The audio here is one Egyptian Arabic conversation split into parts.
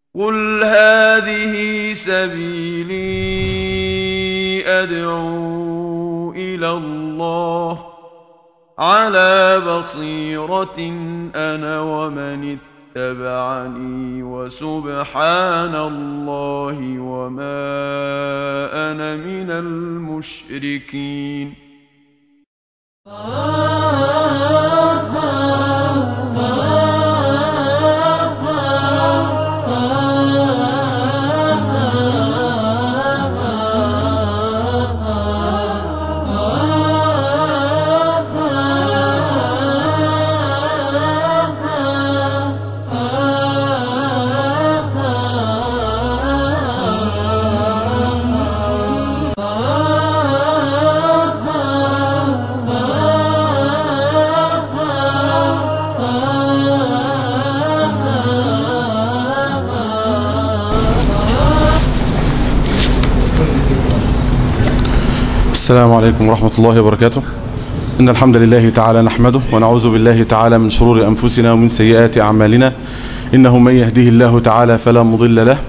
قل هذه سبيلي أدعو إلى الله على بصيرة أنا ومن اتبعني وسبحان الله وما أنا من المشركين السلام عليكم ورحمة الله وبركاته إن الحمد لله تعالى نحمده ونعوذ بالله تعالى من شرور أنفسنا ومن سيئات أعمالنا إنه من يهده الله تعالى فلا مضل له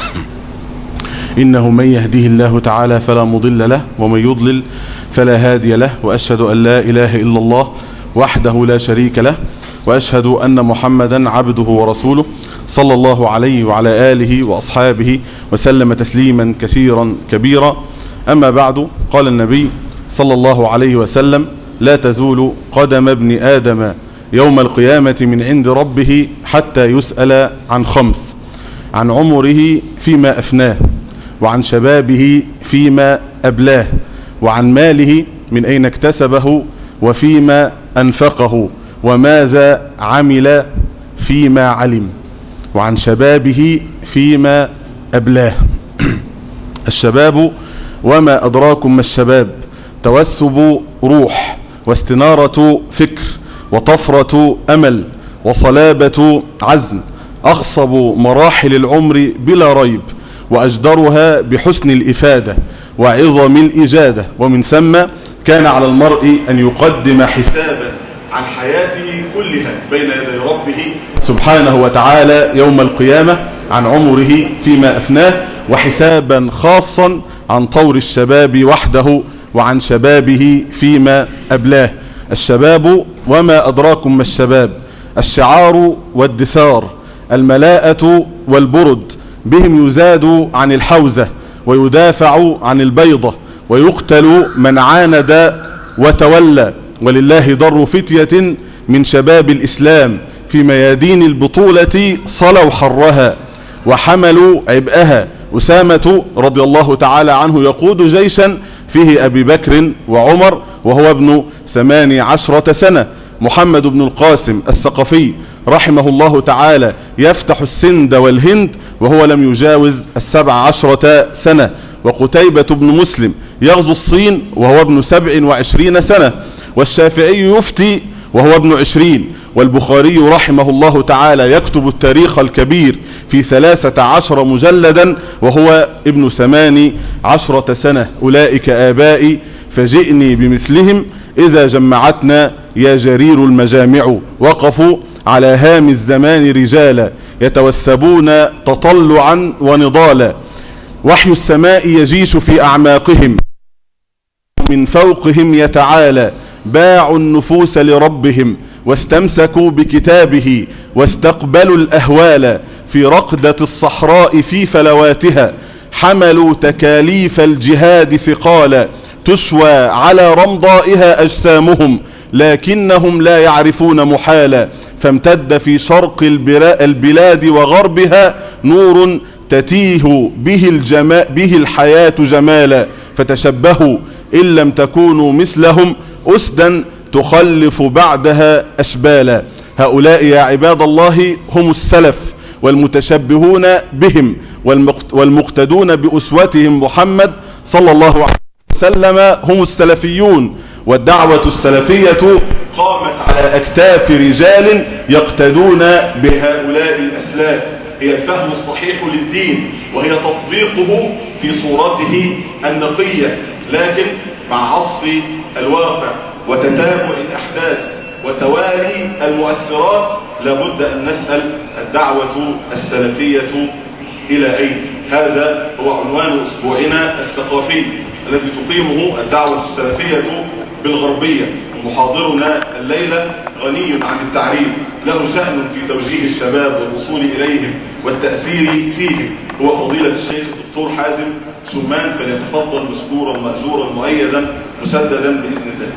إنه من يهده الله تعالى فلا مضل له ومن يضلل فلا هادي له وأشهد أن لا إله إلا الله وحده لا شريك له وأشهد أن محمدا عبده ورسوله صلى الله عليه وعلى آله وأصحابه وسلم تسليما كثيرا كبيرا أما بعد قال النبي صلى الله عليه وسلم لا تزول قدم ابن آدم يوم القيامة من عند ربه حتى يسأل عن خمس عن عمره فيما أفناه وعن شبابه فيما أبلاه وعن ماله من أين اكتسبه وفيما أنفقه وماذا عمل فيما علم وعن شبابه فيما أبلاه الشباب وما أدراكم ما الشباب توسب روح واستنارة فكر وطفرة أمل وصلابة عزم أخصب مراحل العمر بلا ريب وأجدرها بحسن الإفادة وعظم الإجادة ومن ثم كان على المرء أن يقدم حسابا عن حياته كلها بين يدي ربه سبحانه وتعالى يوم القيامة عن عمره فيما أفناه وحسابا خاصا عن طور الشباب وحده وعن شبابه فيما أبلاه الشباب وما أدراكم ما الشباب الشعار والدثار الملاءة والبرد بهم يزاد عن الحوزة ويدافع عن البيضة ويقتل من عاند وتولى ولله ضر فتية من شباب الإسلام في ميادين البطولة صلوا حرها وحملوا عبئها أسامة رضي الله تعالى عنه يقود جيشا فيه أبي بكر وعمر وهو ابن ثماني عشرة سنة محمد بن القاسم الثقفي رحمه الله تعالى يفتح السند والهند وهو لم يجاوز السبع عشرة سنة وقتيبة بن مسلم يغزو الصين وهو ابن سبع وعشرين سنة والشافعي يفتي وهو ابن عشرين والبخاري رحمه الله تعالى يكتب التاريخ الكبير في ثلاثة عشر مجلدا وهو ابن ثمان عشرة سنة أولئك آبائي فجئني بمثلهم إذا جمعتنا يا جرير المجامع وقفوا على هام الزمان رجالا يتوسبون تطلعا ونضالا وحي السماء يجيش في أعماقهم من فوقهم يتعالى باعوا النفوس لربهم واستمسكوا بكتابه واستقبلوا الأهوال في رقدة الصحراء في فلواتها حملوا تكاليف الجهاد ثقالا تشوى على رمضائها أجسامهم لكنهم لا يعرفون محالا فامتد في شرق البلاد وغربها نور تتيه به, الجما به الحياة جمالا فتشبهوا إن لم تكونوا مثلهم أسدا تخلف بعدها أشبالا هؤلاء يا عباد الله هم السلف والمتشبهون بهم والمقتدون بأسوتهم محمد صلى الله عليه وسلم هم السلفيون والدعوة السلفية قامت على أكتاف رجال يقتدون بهؤلاء الأسلاف هي الفهم الصحيح للدين وهي تطبيقه في صورته النقية لكن مع عصف الواقع وتتابع الأحداث وتوالي المؤثرات لابد أن نسأل الدعوة السلفية إلى أين هذا هو عنوان أسبوعنا الثقافي الذي تقيمه الدعوة السلفية بالغربية محاضرنا الليلة غني عن التعريف له شأن في توجيه الشباب والوصول إليهم والتأثير فيهم هو فضيلة الشيخ الدكتور حازم شمان فليتفضل مشكورا مأجورا مؤيدا مسددا بإذن الله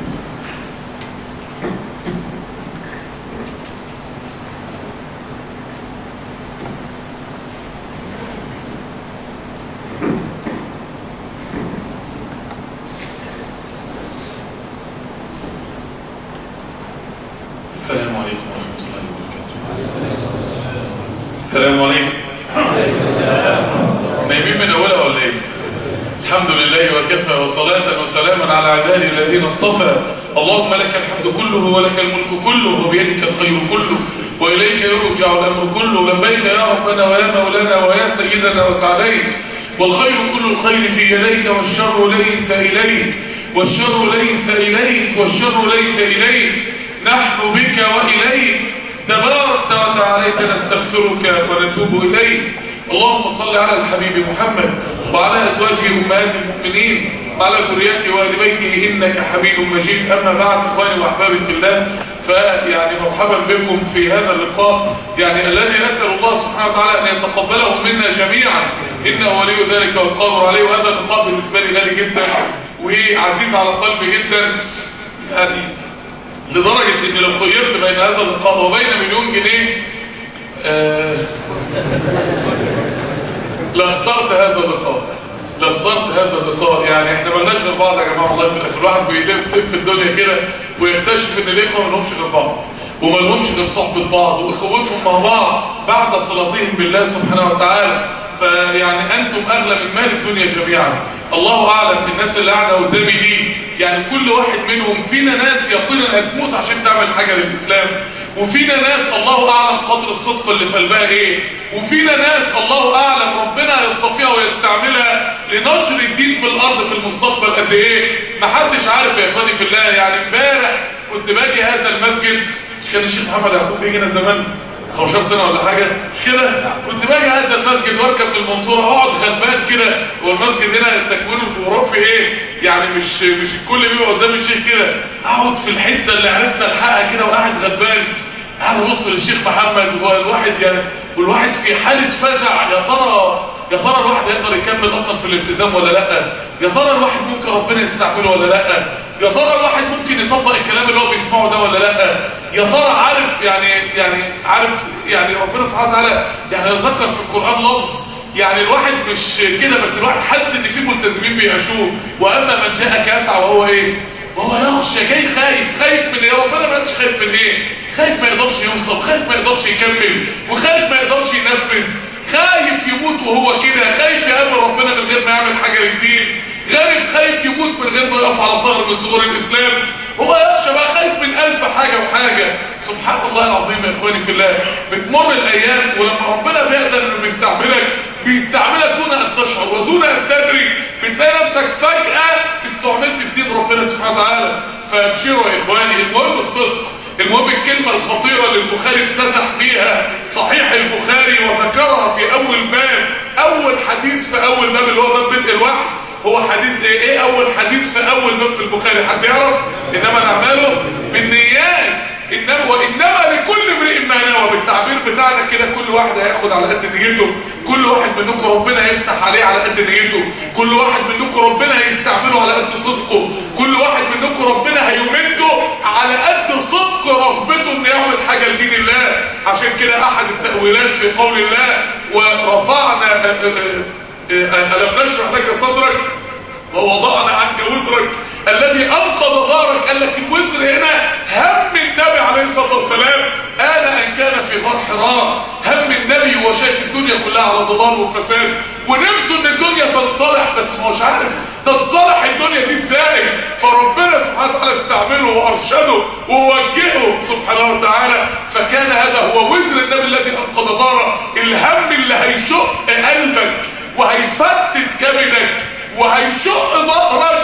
السلام عليكم ورحمة الله وبركاته السلام عليكم نايمين من أولها ولا إيه؟ الحمد لله وكفى وصلاة وسلاما على عباده الذين اصطفى اللهم لك الحمد كله ولك الملك كله وبيدك الخير كله وإليك يرجع الأمر كله لبيك يا ربنا ويا مولانا ويا سيدنا وسعديك والخير كل الخير في يديك والشر ليس إليك والشر ليس إليك والشر ليس إليك نحن بك وإليك تبارك وتعالى نستغفرك ونتوب إليك اللهم صل على الحبيب محمد وعلى أزواجه أمهات المؤمنين وعلى ذريته وآل بيته إنك حميد مجيد أما بعد إخواني وأحبابي في الله فيعني مرحبا بكم في هذا اللقاء يعني الذي نسأل الله سبحانه وتعالى أن يتقبله منا جميعا إنه ولي ذلك والقادر عليه وهذا اللقاء بالنسبة لي غالي جدا وعزيز على قلبي جدا يعني لدرجة ان لو خيرت بين هذا اللقاء وبين مليون جنيه آه لاخترت هذا اللقاء لاخترت هذا اللقاء يعني احنا ملناش غير بعض يا جماعه والله في الاخر الواحد بيلف في الدنيا كده ويكتشف ان الاخوه ما لهمش غير بعض وما لهمش غير صحبه بعض واخوتهم مع بعض بعد صلاتهم بالله سبحانه وتعالى فيعني انتم اغلى من مال الدنيا جميعا الله اعلم الناس اللي قاعده قدامي دي يعني كل واحد منهم فينا ناس يقينا هتموت عشان تعمل حاجه للاسلام وفينا ناس الله اعلم قدر الصدق اللي في قلبها ايه وفينا ناس الله اعلم ربنا يصطفيها ويستعملها لنشر الدين في الارض في المستقبل قد ايه محدش عارف يا اخواني في الله يعني امبارح كنت باجي هذا المسجد كان الشيخ محمد يعقوب بيجي هنا زمان 15 سنه ولا حاجه مش كده كنت باجي هذا المسجد واركب من المنصوره اقعد غلبان كده هو المسجد هنا تكوينه الجغرافي ايه يعني مش مش الكل بيبقى قدام الشيخ كده اقعد في الحته اللي عرفت الحقها كده وقاعد غلبان قاعد ابص للشيخ محمد والواحد يعني والواحد في حاله فزع يا ترى يا ترى الواحد هيقدر يكمل اصلا في الالتزام ولا لا يا ترى الواحد ممكن ربنا يستعمله ولا لا يا ترى الواحد ممكن يطبق الكلام اللي هو بيسمعه ده ولا لا يا ترى عارف يعني يعني عارف يعني ربنا سبحانه وتعالى يعني ذكر في القران لفظ يعني الواحد مش كده بس الواحد حس ان في ملتزمين بيعيشوه واما من جاءك يسعى وهو ايه وهو يخشى جاي خايف خايف من ايه ربنا ما قالش خايف من ايه خايف ما يقدرش يوصل خايف ما يقدرش يكمل وخايف ما يقدرش ينفذ خايف يموت وهو كده خايف يقابل ربنا من غير ما يعمل حاجه للدين غير خايف يموت من غير ما يقف على ثغر من ثغور الاسلام هو يخشى بقى خايف من الف حاجه وحاجه سبحان الله العظيم يا اخواني في الله بتمر الايام ولما ربنا بيأذن انه بيستعملك بيستعملك دون ان تشعر ودون ان تدري بتلاقي نفسك فجاه استعملت في دين ربنا سبحانه وتعالى فابشروا يا اخواني المهم الصدق المهم الكلمة الخطيرة اللي البخاري افتتح بيها صحيح البخاري وذكرها في أول باب أول حديث في أول باب اللي هو باب بدء الوحي هو حديث ايه ايه أول حديث في أول باب في البخاري حد يعرف إنما نعمله بالنيات إنما وإنما لكل امرئ ما نوى بالتعبير بتاعنا كده كل واحد هياخد على قد نيته كل واحد منكم ربنا يفتح عليه على قد نيته كل واحد منكم ربنا هيستعمله على قد صدقه كل واحد منكم ربنا هيمده على قد صدق رغبته انه يعمل حاجه لدين الله عشان كده احد التاويلات في قول الله ورفعنا الم نشرح لك صدرك ووضعنا عنك وزرك الذي انقض ظهرك قال لك الوزر هنا هم النبي عليه الصلاه والسلام قال ان كان في غار حراء هم النبي وهو شايف الدنيا كلها على ضلال وفساد ونفسه ان الدنيا تنصلح بس ما هوش عارف تنصلح الدنيا دي ازاي فربنا سبحانه وتعالى استعمله وارشده ووجهه سبحانه وتعالى فكان هذا هو وزر النبي الذي انقض ظهره الهم اللي هيشق قلبك وهيفتت كبدك وهيشق ظهرك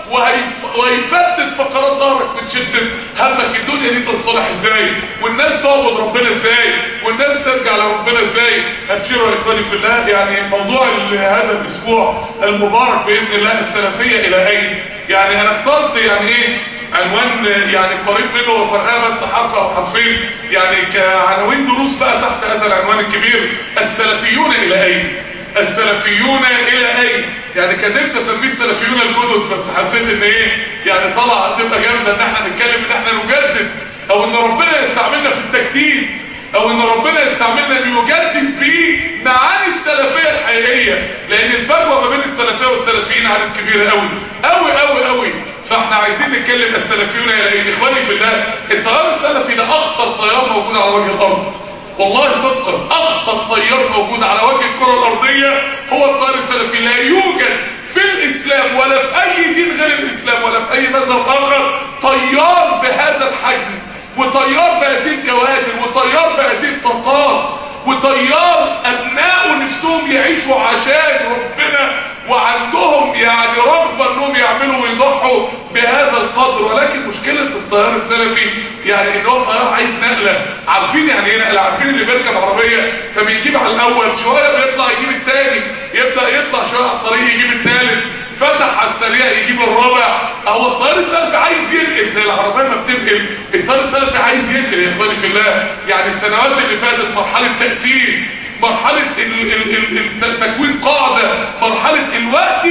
وهيف... وهيفتت فقرات ظهرك من شده همك الدنيا دي تنصلح ازاي والناس تعبد ربنا ازاي والناس ترجع لربنا ازاي ابشروا يا اخواني في الله يعني موضوع ال- هذا الاسبوع المبارك باذن الله السلفيه الى اين يعني انا اخترت يعني ايه عنوان يعني قريب منه وفرقاه بس حرف او حرفين يعني كعناوين دروس بقى تحت هذا العنوان الكبير السلفيون الى اين السلفيون الى اين يعني كان نفسي اسميه السلفيون الجدد بس حسيت ان ايه يعني طلع هتبقى جامده ان احنا نتكلم ان احنا نجدد او ان ربنا يستعملنا في التجديد او ان ربنا يستعملنا ان يجدد بيه معاني السلفيه الحقيقيه لان الفجوه ما بين السلفيه والسلفيين عدد كبير قوي قوي قوي قوي فاحنا عايزين نتكلم السلفيون الى ايه اخواني في الله التيار السلفي ده اخطر تيار موجود على وجه الارض والله صدقا اخطر تيار موجود على وجه الكره الارضيه هو التيار السلفي لا يوجد في الاسلام ولا في اي دين غير الاسلام ولا في اي مذهب اخر تيار بهذا الحجم وطيار بهذه الكوادر وطيار بهذه الطاقات وطيار ابنائه نفسهم يعيشوا عشان ربنا وعندهم يعني رغبه انهم يعملوا ويضحوا بهذا القدر ولكن مشكله الطيار السلفي يعني ان هو طيار عايز نقله عارفين يعني ايه نقله عارفين اللي بيركب عربيه فبيجيب على الاول شويه بيطلع يجيب الثاني يبدا يطلع شويه على الطريق يجيب الثالث فتح على السريع يجيب الرابع هو الطيار السلفي عايز ينقل زي العربيه ما بتنقل الطيار السلفي عايز ينقل يا اخواني في الله يعني السنوات اللي فاتت مرحله تاسيس مرحله ال- ال- ال- ال- تكوين قاعده مرحله الوقت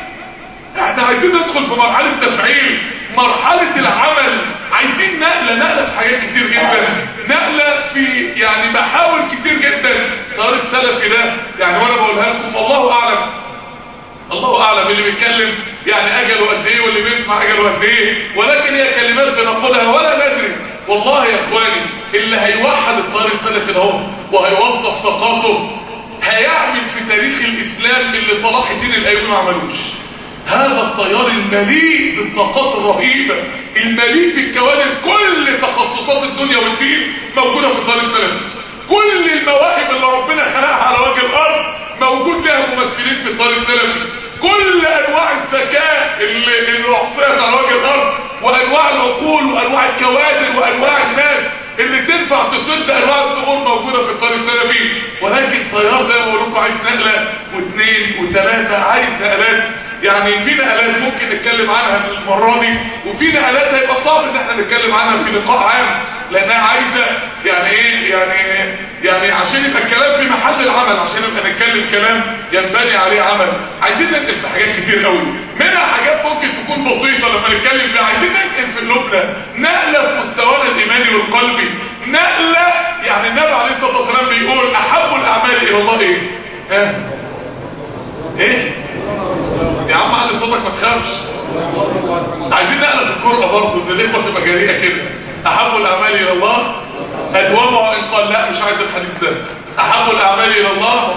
احنا عايزين ندخل في مرحله تفعيل مرحله العمل عايزين نقله نقله في حاجات كتير جدا نقله في يعني محاور كتير جدا الطيار السلفي ده يعني وانا بقولها لكم الله اعلم الله اعلم اللي بيتكلم يعني اجله قد ايه واللي بيسمع اجله قد ايه ولكن هي كلمات بنقولها ولا ندري والله يا اخواني اللي هيوحد الطريق السلفي ده هو وهيوظف طاقاته هيعمل في تاريخ الاسلام اللي صلاح الدين الايوبي ما عملوش هذا التيار المليء بالطاقات الرهيبه المليء بالكوادر كل تخصصات الدنيا والدين موجوده في الطريق السلفي كل المواهب اللي ربنا خلقها على وجه الارض موجود لها ممثلين في الطريق السلفي كل انواع الذكاء اللي, اللي احصيت على وجه الارض وانواع العقول وانواع الكوادر وانواع الناس اللي تنفع تسد انواع الثمور موجوده في الطريق السلفي ولكن طيار زي ما بقول لكم عايز نقله واثنين وثلاثه عايز نقلات يعني في نقلات ممكن نتكلم عنها المره دي وفي نقلات هيبقى صعب ان احنا نتكلم عنها في لقاء عام لانها عايزه يعني ايه يعني يعني عشان يبقى الكلام في محل العمل عشان نبقى نتكلم كلام ينبني عليه عمل عايزين ننقل في حاجات كتير قوي منها حاجات ممكن تكون بسيطه لما نتكلم فيها عايزين ننقل في قلوبنا نقله في مستوانا الايماني والقلبي نقله يعني النبي عليه الصلاه والسلام بيقول احب الاعمال الى الله ايه؟ ها؟ ايه؟ يا عم علي صوتك ما تخافش عايزين نقله في القرآن برضه ان الاخوه تبقى جريئه كده احب الاعمال الى الله ادومها ان قال لا مش عايز الحديث ده احب الاعمال الى الله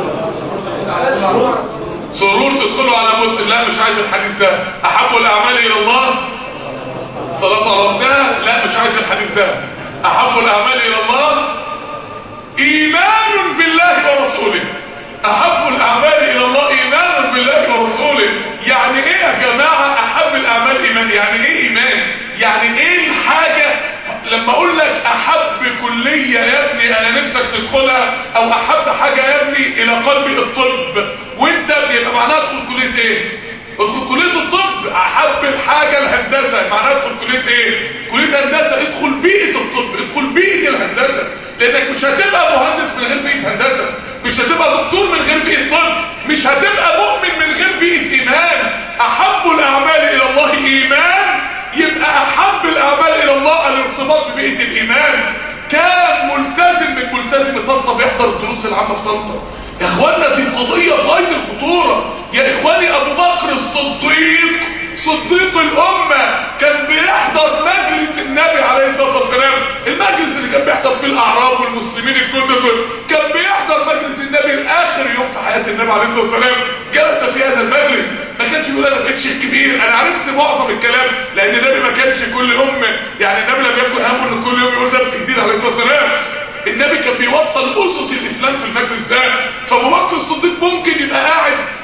سرور تدخلوا على مسلم لا مش عايز الحديث ده احب الاعمال الى الله صلاه على وقتها لا مش عايز الحديث ده احب الاعمال الى الله ايمان بالله ورسوله احب الاعمال الى الله ايمان بالله ورسوله يعني ايه يا جماعه احب الاعمال ايمان يعني ايه ايمان يعني ايه الحاجه لما اقول لك احب كليه يا ابني انا نفسك تدخلها او احب حاجه يا ابني الى قلبي الطب وانت يبقى معناها ادخل كليه ايه ادخل كليه الطب احب الحاجه الهندسه معناها ادخل كليه ايه كليه هندسه ادخل بيئه الطب ادخل بيئه الهندسه لانك مش هتبقى مهندس من غير بيئه هندسه مش هتبقى دكتور من غير بيئه طب مش هتبقى مؤمن من غير بيئه ايمان احب الاعمال الى الله ايمان يبقى احب الاعمال الى الله الارتباط ببيئه الايمان كان ملتزم من ملتزم طنطا بيحضر الدروس العامه في طنطا يا اخوانا دي قضيه في غايه الخطوره يا اخواني ابو بكر الصديق صديق الامه كان بيحضر مجلس النبي عليه الصلاه والسلام المجلس اللي كان بيحضر فيه الاعراب والمسلمين الجدد كان بيحضر مجلس النبي لاخر يوم في حياه النبي عليه الصلاه والسلام جلس في هذا المجلس ما كانش يقول انا بقيت شيخ كبير انا عرفت معظم الكلام لان النبي ما كانش كل يوم يعني النبي لم يكن همه ان كل يوم يقول درس جديد عليه الصلاه والسلام النبي كان بيوصل اسس الاسلام في المجلس ده فابو بكر الصديق ممكن يبقى قاعد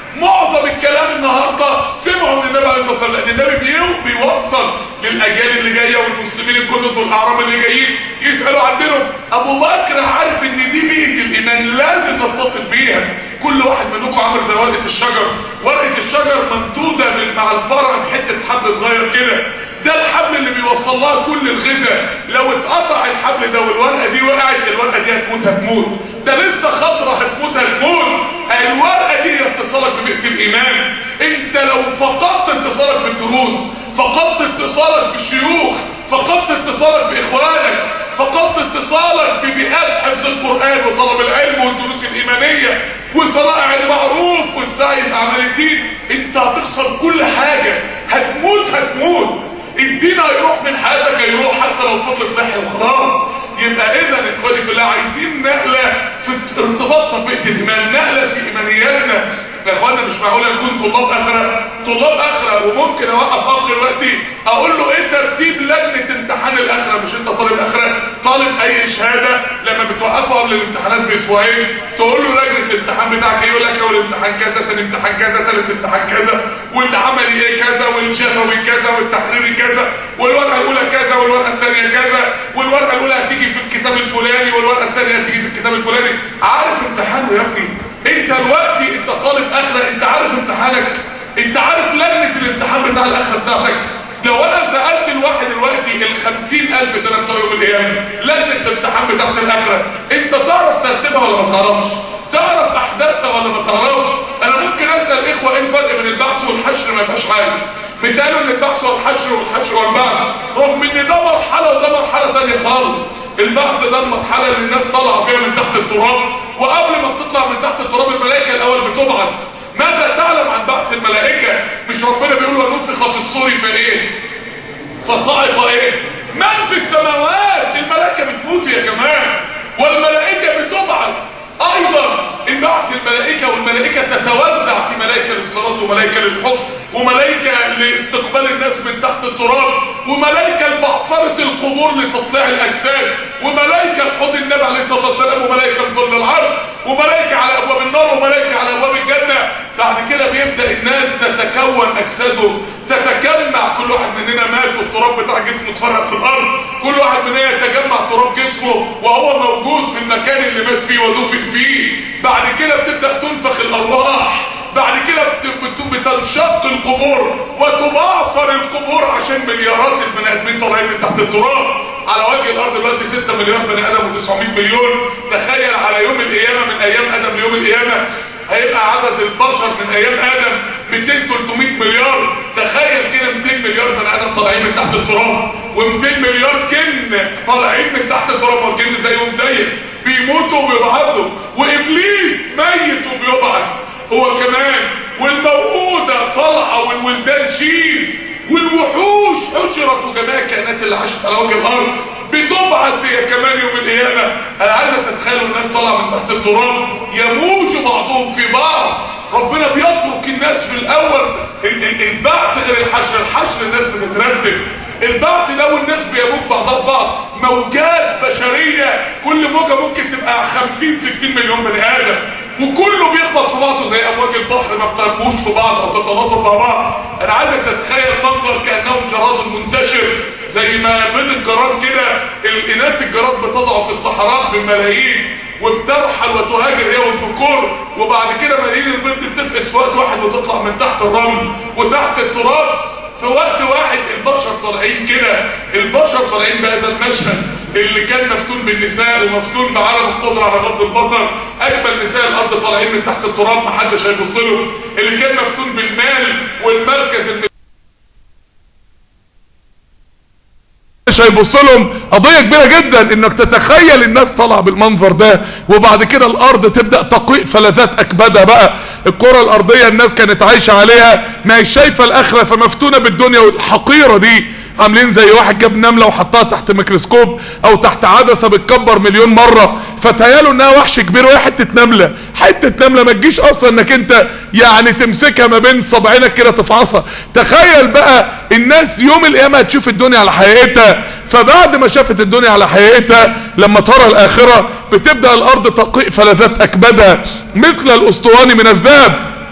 معظم الكلام النهارده سمعوا من النبي عليه الصلاه والسلام لان النبي بيو- بيوصل للاجيال اللي جايه والمسلمين الجدد والاعرام اللي جايين يسالوا عن دينهم ابو بكر عارف ان دي بيئه الايمان لازم نتصل بيها كل واحد منكم عامل زي ورقه الشجر ورقه الشجر ممدوده من- مع الفرع بحته حبل صغير كده ده الحبل اللي بيوصل لها كل الغذاء لو اتقطع الحبل ده والورقه دي وقعت الورقه دي هتموت هتموت ده لسه خضره هتموت هتموت الورقه دي اتصالك ببيئه الايمان انت لو فقدت اتصالك بالدروس فقدت اتصالك بالشيوخ فقدت اتصالك باخوانك فقدت اتصالك ببيئات حفظ القران وطلب العلم والدروس الايمانيه وصنائع المعروف والسعي في اعمال الدين انت هتخسر كل حاجه هتموت هتموت الدين هيروح من حياتك هيروح حتى لو فضلت لحية وخلاص يبقى اذا اخواني في الله عايزين نقله في ارتباطنا ببيئه الايمان نقله في ايمانياتنا يا اخوانا مش معقول نكون طلاب اخره طلاب اخره وممكن اوقف اخر دلوقتي اقول له ايه ترتيب لجنه امتحان الاخره مش انت طالب اخره طالب اي شهاده لما بتوقفه قبل الامتحانات باسبوعين تقول له لجنه الامتحان بتاعك ايه يقول لك اول امتحان كذا ثاني امتحان كذا ثالث امتحان كذا والعملي ايه كذا والشفوي كذا والتحريري كذا والورقه الاولى كذا والورقه الثانيه كذا والورقه الاولى هتيجي في الكتاب الفلاني والورقه الثانيه هتيجي في الكتاب الفلاني عارف امتحانه يا ابني انت دلوقتي انت طالب اخره انت عارف امتحانك انت عارف لجنه الامتحان بتاع الاخره بتاعتك لو انا سالت الواحد دلوقتي ال 50000 سنه بتوع يوم القيامه لجنه الامتحان بتاعت الاخره انت تعرف ترتيبها ولا ما تعرفش تعرف احداثها ولا ما تعرفش انا ممكن اسال اخوه ايه الفرق بين البعث والحشر ما يبقاش عارف مثاله ان البعث والحشر والحشر والبعث رغم ان ده مرحله وده مرحله ثانيه خالص البعث ده المرحله اللي الناس طالعه فيها من تحت التراب وقبل ما بتطلع من تحت التراب الملائكه الاول بتبعث ماذا تعلم عن بعث الملائكه مش ربنا بيقول ونفخ في الصور فايه فصعق ايه من في السماوات الملائكه بتموت يا كمان والملائكه بتبعث ايضا انبعث الملائكه والملائكه تتوزع في ملائكه للصلاه وملائكه للحكم وملائكه لاستقبال الناس من تحت التراب وملائكه لبعثره القبور لتطليع الاجساد وملائكه لحوض النبي عليه الصلاه والسلام وملائكه لظل العرش وملائكه على ابواب النار وملائكه على ابواب الجنه بعد كده بيبدا الناس تتكون اجسادهم تتجمع كل واحد مننا مات والتراب بتاع جسمه اتفرق في الارض كل واحد مننا يتجمع تراب جسمه وهو موجود في المكان اللي مات فيه ودفن فيه بعد كده بتبدا تنفخ الارواح بعد كده بت- بت- بتنشق القبور وتبعثر القبور عشان مليارات البني ادمين طالعين من تحت التراب على وجه الارض دلوقتي 6 مليار بني ادم و900 مليون تخيل على يوم القيامه من ايام ادم ليوم القيامه هيبقى عدد البشر من ايام ادم 200 300 مليار تخيل كده 200 مليار بني ادم طالعين من تحت التراب و200 مليار جن طالعين من تحت التراب والجن زيهم زيك بيموتوا وبيبعثوا وابليس ميت وبيبعث هو كمان والموءودة طالعة والولدان شيل والوحوش حشرت وجميع الكائنات اللي عاشت على وجه الارض بتبعث هي كمان يوم القيامة انا عايزك تتخيلوا الناس طالعة من تحت التراب يموج بعضهم في بعض ربنا بيترك الناس في الاول ال- ال- البعث غير الحشر الحشر الناس بتترتب البعث ده والناس بيموت بعضها بعض موجات بشرية كل موجة ممكن تبقى 50 60 مليون بني ادم وكله بيخبط في بعضه زي امواج البحر ما بترموش في بعض او تتناطر مع بعض انا عايزك تتخيل منظر كانهم جراد منتشر زي ما بين الجراد كده الاناث الجراد بتضع في الصحراء بالملايين وبترحل وتهاجر هي والذكور وبعد كده ملايين البيض بتفقس في وقت واحد وتطلع من تحت الرمل وتحت التراب في وقت واحد البشر طالعين كده البشر طالعين بهذا المشهد اللي كان مفتون بالنساء ومفتون بعدم القدره على غض البصر اجمل نساء الارض طالعين من تحت التراب محدش هيبص له اللي كان مفتون بالمال والمركز الم... مش هيبص لهم قضيه كبيره جدا انك تتخيل الناس طالعه بالمنظر ده وبعد كده الارض تبدا تقيء فلذات اكبادها بقى الكره الارضيه الناس كانت عايشه عليها ما هي شايفه الاخره فمفتونه بالدنيا الحقيره دي عاملين زي واحد جاب نمله وحطها تحت ميكروسكوب او تحت عدسه بتكبر مليون مره فتهيالوا انها وحش كبير وهي حته نمله حته نمله ما تجيش اصلا انك انت يعني تمسكها ما بين صبعينك كده تفعصها تخيل بقى الناس يوم القيامه هتشوف الدنيا على حقيقتها فبعد ما شافت الدنيا على حقيقتها لما ترى الاخره بتبدا الارض تقيء فلذات اكبادها مثل الاسطواني من الذهب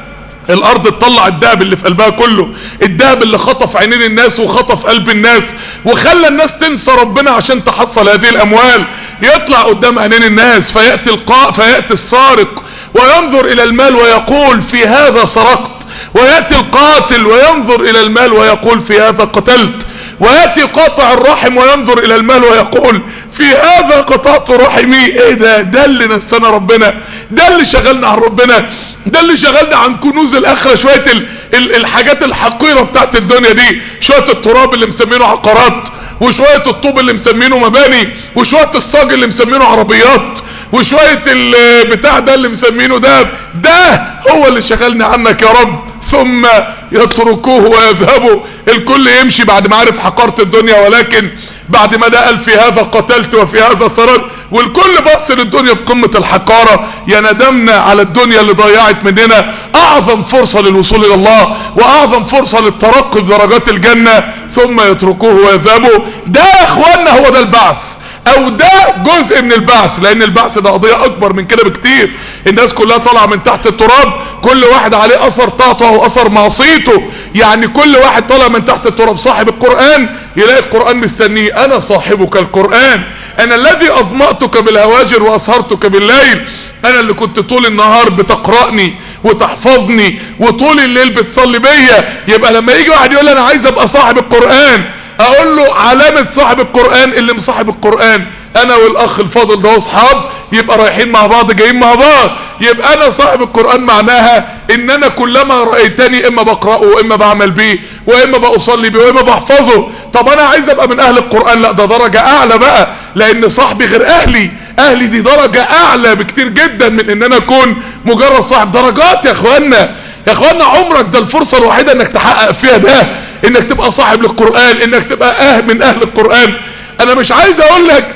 الارض تطلع الدهب اللي في قلبها كله الدهب اللي خطف عينين الناس وخطف قلب الناس وخلى الناس تنسى ربنا عشان تحصل هذه الاموال يطلع قدام عينين الناس فياتي القاء فياتي السارق وينظر الى المال ويقول في هذا سرقت وياتي القاتل وينظر الى المال ويقول في هذا قتلت وياتي قاطع الرحم وينظر الى المال ويقول في هذا قطعت رحمي ايه ده ده اللي نسانا ربنا ده اللي شغلنا عن ربنا ده اللي شغلنا عن كنوز الاخره شويه ال ال الحاجات الحقيره بتاعت الدنيا دي شويه التراب اللي مسمينه عقارات وشويه الطوب اللي مسمينه مباني وشويه الصاج اللي مسمينه عربيات وشويه البتاع ده اللي مسمينه ده ده هو اللي شغلني عنك يا رب ثم يتركوه ويذهبوا الكل يمشي بعد ما عرف حقارة الدنيا ولكن بعد ما ده قال في هذا قتلت وفي هذا سررت والكل بص للدنيا بقمة الحقارة يا ندمنا على الدنيا اللي ضيعت مننا اعظم فرصة للوصول الى الله واعظم فرصة للترقي بدرجات الجنة ثم يتركوه ويذهبوا ده يا اخوانا هو ده البعث او ده جزء من البعث لان البعث ده قضية اكبر من كده بكتير الناس كلها طالعة من تحت التراب كل واحد عليه اثر طاعته او اثر معصيته يعني كل واحد طالع من تحت التراب صاحب القرآن يلاقي القرآن مستنيه انا صاحبك القرآن انا الذي اظمأتك بالهواجر واسهرتك بالليل انا اللي كنت طول النهار بتقرأني وتحفظني وطول الليل بتصلي بيا يبقى لما يجي واحد يقول لي انا عايز ابقى صاحب القرآن اقول له علامة صاحب القرآن اللي مصاحب القرآن انا والاخ الفاضل ده اصحاب يبقى رايحين مع بعض جايين مع بعض يبقى انا صاحب القرآن معناها ان انا كلما رأيتني اما بقرأه واما بعمل بيه واما بأصلي بيه واما بحفظه طب انا عايز ابقى من اهل القرآن لا ده درجة اعلى بقى لان صاحبي غير اهلي اهلي دي درجة اعلى بكتير جدا من ان انا اكون مجرد صاحب درجات يا اخوانا يا اخوانا عمرك ده الفرصة الوحيدة انك تحقق فيها ده انك تبقى صاحب للقرآن انك تبقى اهل من اهل القرآن انا مش عايز اقول لك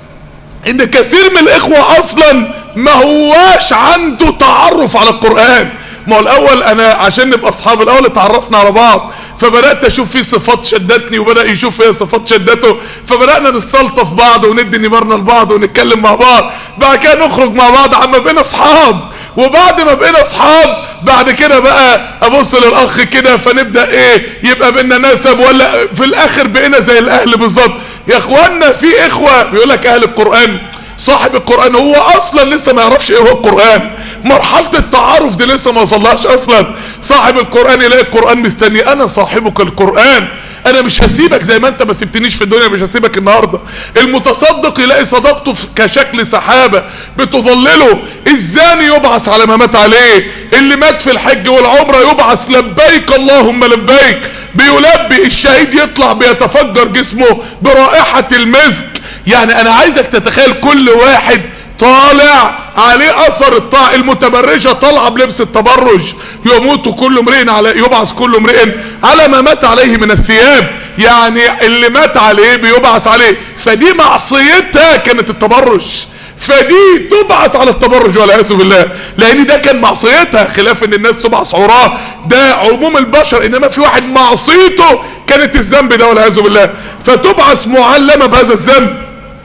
ان كثير من الاخوة اصلا ما هواش عنده تعرف على القرآن ما هو الاول انا عشان نبقى اصحاب الاول اتعرفنا على بعض فبدات اشوف فيه صفات شدتني وبدا يشوف فيها صفات شدته فبدانا نستلطف بعض وندي نمرنا لبعض ونتكلم مع بعض بعد كده نخرج مع بعض عما بقينا اصحاب وبعد ما بقينا اصحاب بعد كده بقى ابص للاخ كده فنبدا ايه يبقى بينا نسب ولا في الاخر بقينا زي الاهل بالظبط يا اخوانا في اخوه بيقول لك اهل القران صاحب القرآن هو اصلا لسه ما يعرفش ايه هو القرآن مرحلة التعارف دي لسه ما وصلهاش اصلا صاحب القرآن يلاقي القرآن مستني انا صاحبك القرآن انا مش هسيبك زي ما انت ما سبتنيش في الدنيا مش هسيبك النهاردة المتصدق يلاقي صدقته كشكل سحابة بتظلله الزاني يبعث على ما مات عليه اللي مات في الحج والعمرة يبعث لبيك اللهم لبيك بيلبي الشهيد يطلع بيتفجر جسمه برائحة المسك يعني انا عايزك تتخيل كل واحد طالع عليه اثر الطاعة المتبرجة طالعة بلبس التبرج يموت كل امرئ على يبعث كل امرئ على ما مات عليه من الثياب يعني اللي مات عليه بيبعث عليه فدي معصيتها كانت التبرج فدي تبعث على التبرج والعياذ بالله لان ده كان معصيتها خلاف ان الناس تبعث عراه ده عموم البشر انما في واحد معصيته كانت الذنب ده والعياذ بالله فتبعث معلمه بهذا الذنب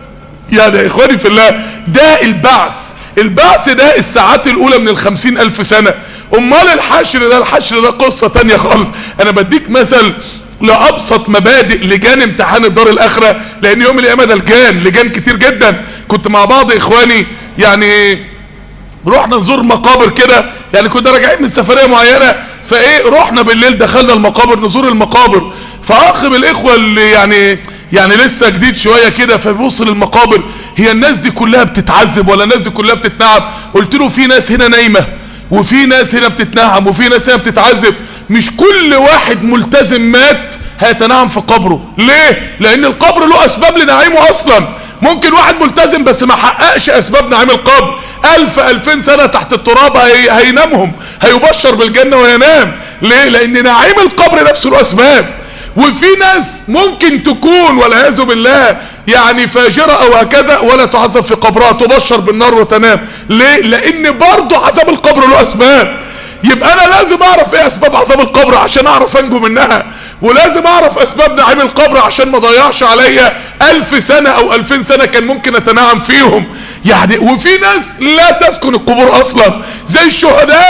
يعني يا اخواني في الله ده البعث البعث ده الساعات الاولى من الخمسين الف سنة امال الحشر ده الحشر ده قصة تانية خالص انا بديك مثل لابسط مبادئ لجان امتحان الدار الاخرة لان يوم القيامة ده لجان لجان كتير جدا كنت مع بعض اخواني يعني رحنا نزور مقابر كده يعني كنا راجعين من سفرية معينة فايه رحنا بالليل دخلنا المقابر نزور المقابر فاخ بالاخوة اللي يعني يعني لسه جديد شوية كده فبيبص للمقابر هي الناس دي كلها بتتعذب ولا الناس دي كلها بتتنعم قلت له في ناس هنا نايمة وفي ناس هنا بتتنعم وفي ناس هنا بتتعذب مش كل واحد ملتزم مات هيتنعم في قبره ليه لان القبر له اسباب لنعيمه اصلا ممكن واحد ملتزم بس ما حققش اسباب نعيم القبر الف الفين سنة تحت التراب هي هينامهم هيبشر بالجنة وينام ليه لان نعيم القبر نفسه له اسباب وفي ناس ممكن تكون والعياذ بالله يعني فاجرة او هكذا ولا تعذب في قبرها تبشر بالنار وتنام ليه لان برضه عذاب القبر له اسباب يبقى انا لازم اعرف ايه اسباب عذاب القبر عشان اعرف انجو منها ولازم اعرف اسباب نعيم القبر عشان ما ضيعش عليا الف سنة او الفين سنة كان ممكن اتنعم فيهم يعني وفي ناس لا تسكن القبور اصلا زي الشهداء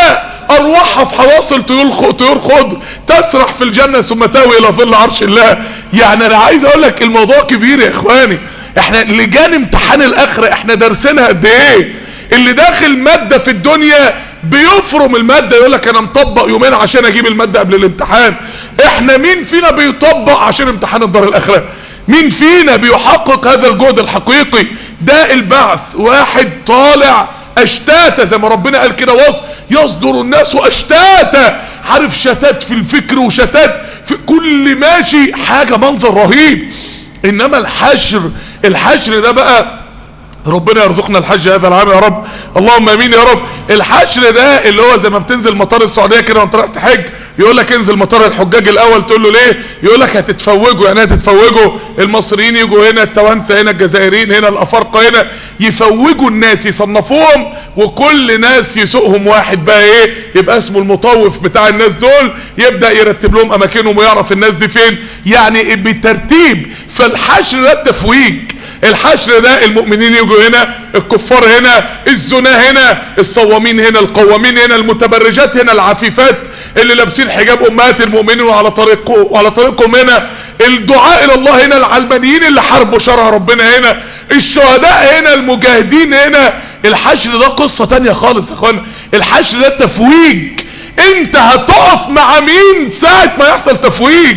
ارواحها في حواصل طيور خ- طيور خضر تسرح في الجنه ثم تاوي الى ظل عرش الله يعني انا عايز اقول لك الموضوع كبير يا اخواني احنا لجان امتحان الاخره احنا دارسينها قد ايه اللي داخل ماده في الدنيا بيفرم الماده يقول لك انا مطبق يومين عشان اجيب الماده قبل الامتحان احنا مين فينا بيطبق عشان امتحان الدار الاخره مين فينا بيحقق هذا الجهد الحقيقي ده البعث واحد طالع اشتاتا زي ما ربنا قال كده وصف يصدر الناس اشتاتا عارف شتات في الفكر وشتات في كل ماشي حاجه منظر رهيب انما الحشر الحشر ده بقى ربنا يرزقنا الحج هذا العام يا رب اللهم امين يا رب الحشر ده اللي هو زي ما بتنزل مطار السعوديه كده وانت رايح تحج يقول لك انزل مطار الحجاج الاول تقول له ليه يقول لك هتتفوجوا يعني هتتفوجوا المصريين يجوا هنا التوانسه هنا الجزائريين هنا الافارقه هنا يفوجوا الناس يصنفوهم وكل ناس يسوقهم واحد بقى ايه يبقى اسمه المطوف بتاع الناس دول يبدا يرتب لهم اماكنهم ويعرف الناس دي فين يعني بالترتيب فالحشر ده التفويج الحشر ده المؤمنين يجوا هنا الكفار هنا الزنا هنا الصوامين هنا القوامين هنا المتبرجات هنا العفيفات اللي لابسين حجاب امهات المؤمنين وعلى طريقه وعلى طريقهم هنا الدعاء الى الله هنا العلمانيين اللي حاربوا شرع ربنا هنا الشهداء هنا المجاهدين هنا الحشر ده قصة تانية خالص يا اخوانا الحشر ده تفويج انت هتقف مع مين ساعة ما يحصل تفويج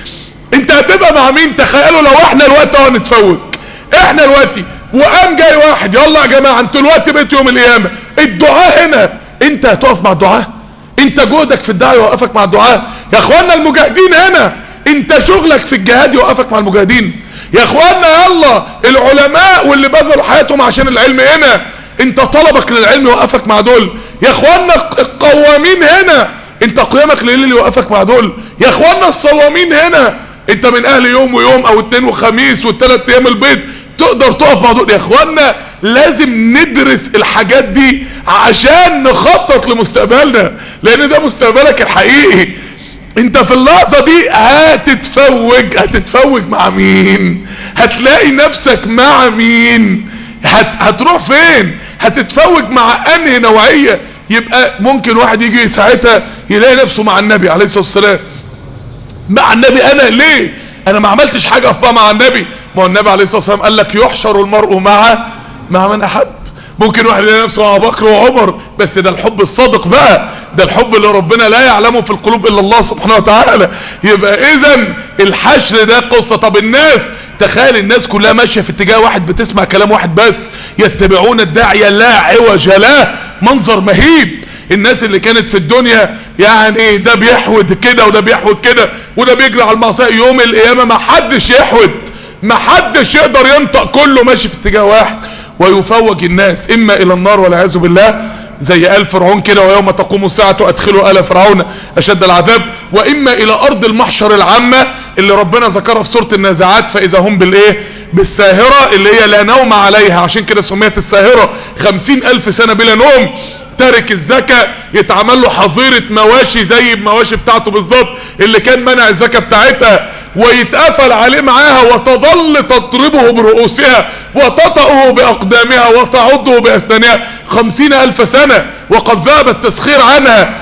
انت هتبقى مع مين تخيلوا لو احنا الوقت اهو نتفوج احنا دلوقتي وقام جاي واحد يلا يا جماعه انتوا دلوقتي بقيتوا يوم القيامه الدعاء هنا انت هتقف مع الدعاء انت جهدك في الدعاء يوقفك مع الدعاء يا اخوانا المجاهدين هنا انت شغلك في الجهاد يوقفك مع المجاهدين يا اخوانا يلا العلماء واللي بذلوا حياتهم عشان العلم هنا انت طلبك للعلم يوقفك مع دول يا اخوانا القوامين هنا انت قيامك لليل يوقفك مع دول يا اخوانا الصوامين هنا انت من اهل يوم ويوم او اتنين وخميس والتلات ايام البيض تقدر تقف مع دول يا اخوانا لازم ندرس الحاجات دي عشان نخطط لمستقبلنا لان ده مستقبلك الحقيقي انت في اللحظة دي هتتفوج هتتفوج مع مين هتلاقي نفسك مع مين هت هتروح فين هتتفوج مع انهي نوعية يبقى ممكن واحد يجي ساعتها يلاقي نفسه مع النبي عليه الصلاة والسلام مع النبي انا ليه انا ما عملتش حاجة في مع النبي ما هو النبي عليه الصلاة والسلام قال لك يحشر المرء مع مع من احب ممكن واحد يلاقي نفسه مع بكر وعمر بس ده الحب الصادق بقى ده الحب اللي ربنا لا يعلمه في القلوب الا الله سبحانه وتعالى يبقى اذا الحشر ده قصة طب الناس تخيل الناس كلها ماشية في اتجاه واحد بتسمع كلام واحد بس يتبعون الداعية لا عوج له منظر مهيب الناس اللي كانت في الدنيا يعني ده بيحود كده وده بيحود كده وده بيجري على المعصيه يوم القيامه ما حدش يحود ما حدش يقدر ينطق كله ماشي في اتجاه واحد ويفوج الناس اما الى النار والعياذ بالله زي آل فرعون كده ويوم تقوم الساعة أدخلوا آل فرعون أشد العذاب وإما إلى أرض المحشر العامة اللي ربنا ذكرها في سورة النازعات فإذا هم بالإيه بالساهرة اللي هي لا نوم عليها عشان كده سميت الساهرة خمسين ألف سنة بلا نوم تارك الزكاة يتعمل له حظيرة مواشي زي المواشي بتاعته بالظبط اللي كان منع الزكاة بتاعتها ويتقفل عليه معاها وتظل تضربه برؤوسها وتطأه بأقدامها وتعضه بأسنانها خمسين ألف سنة وقد ذهب التسخير عنها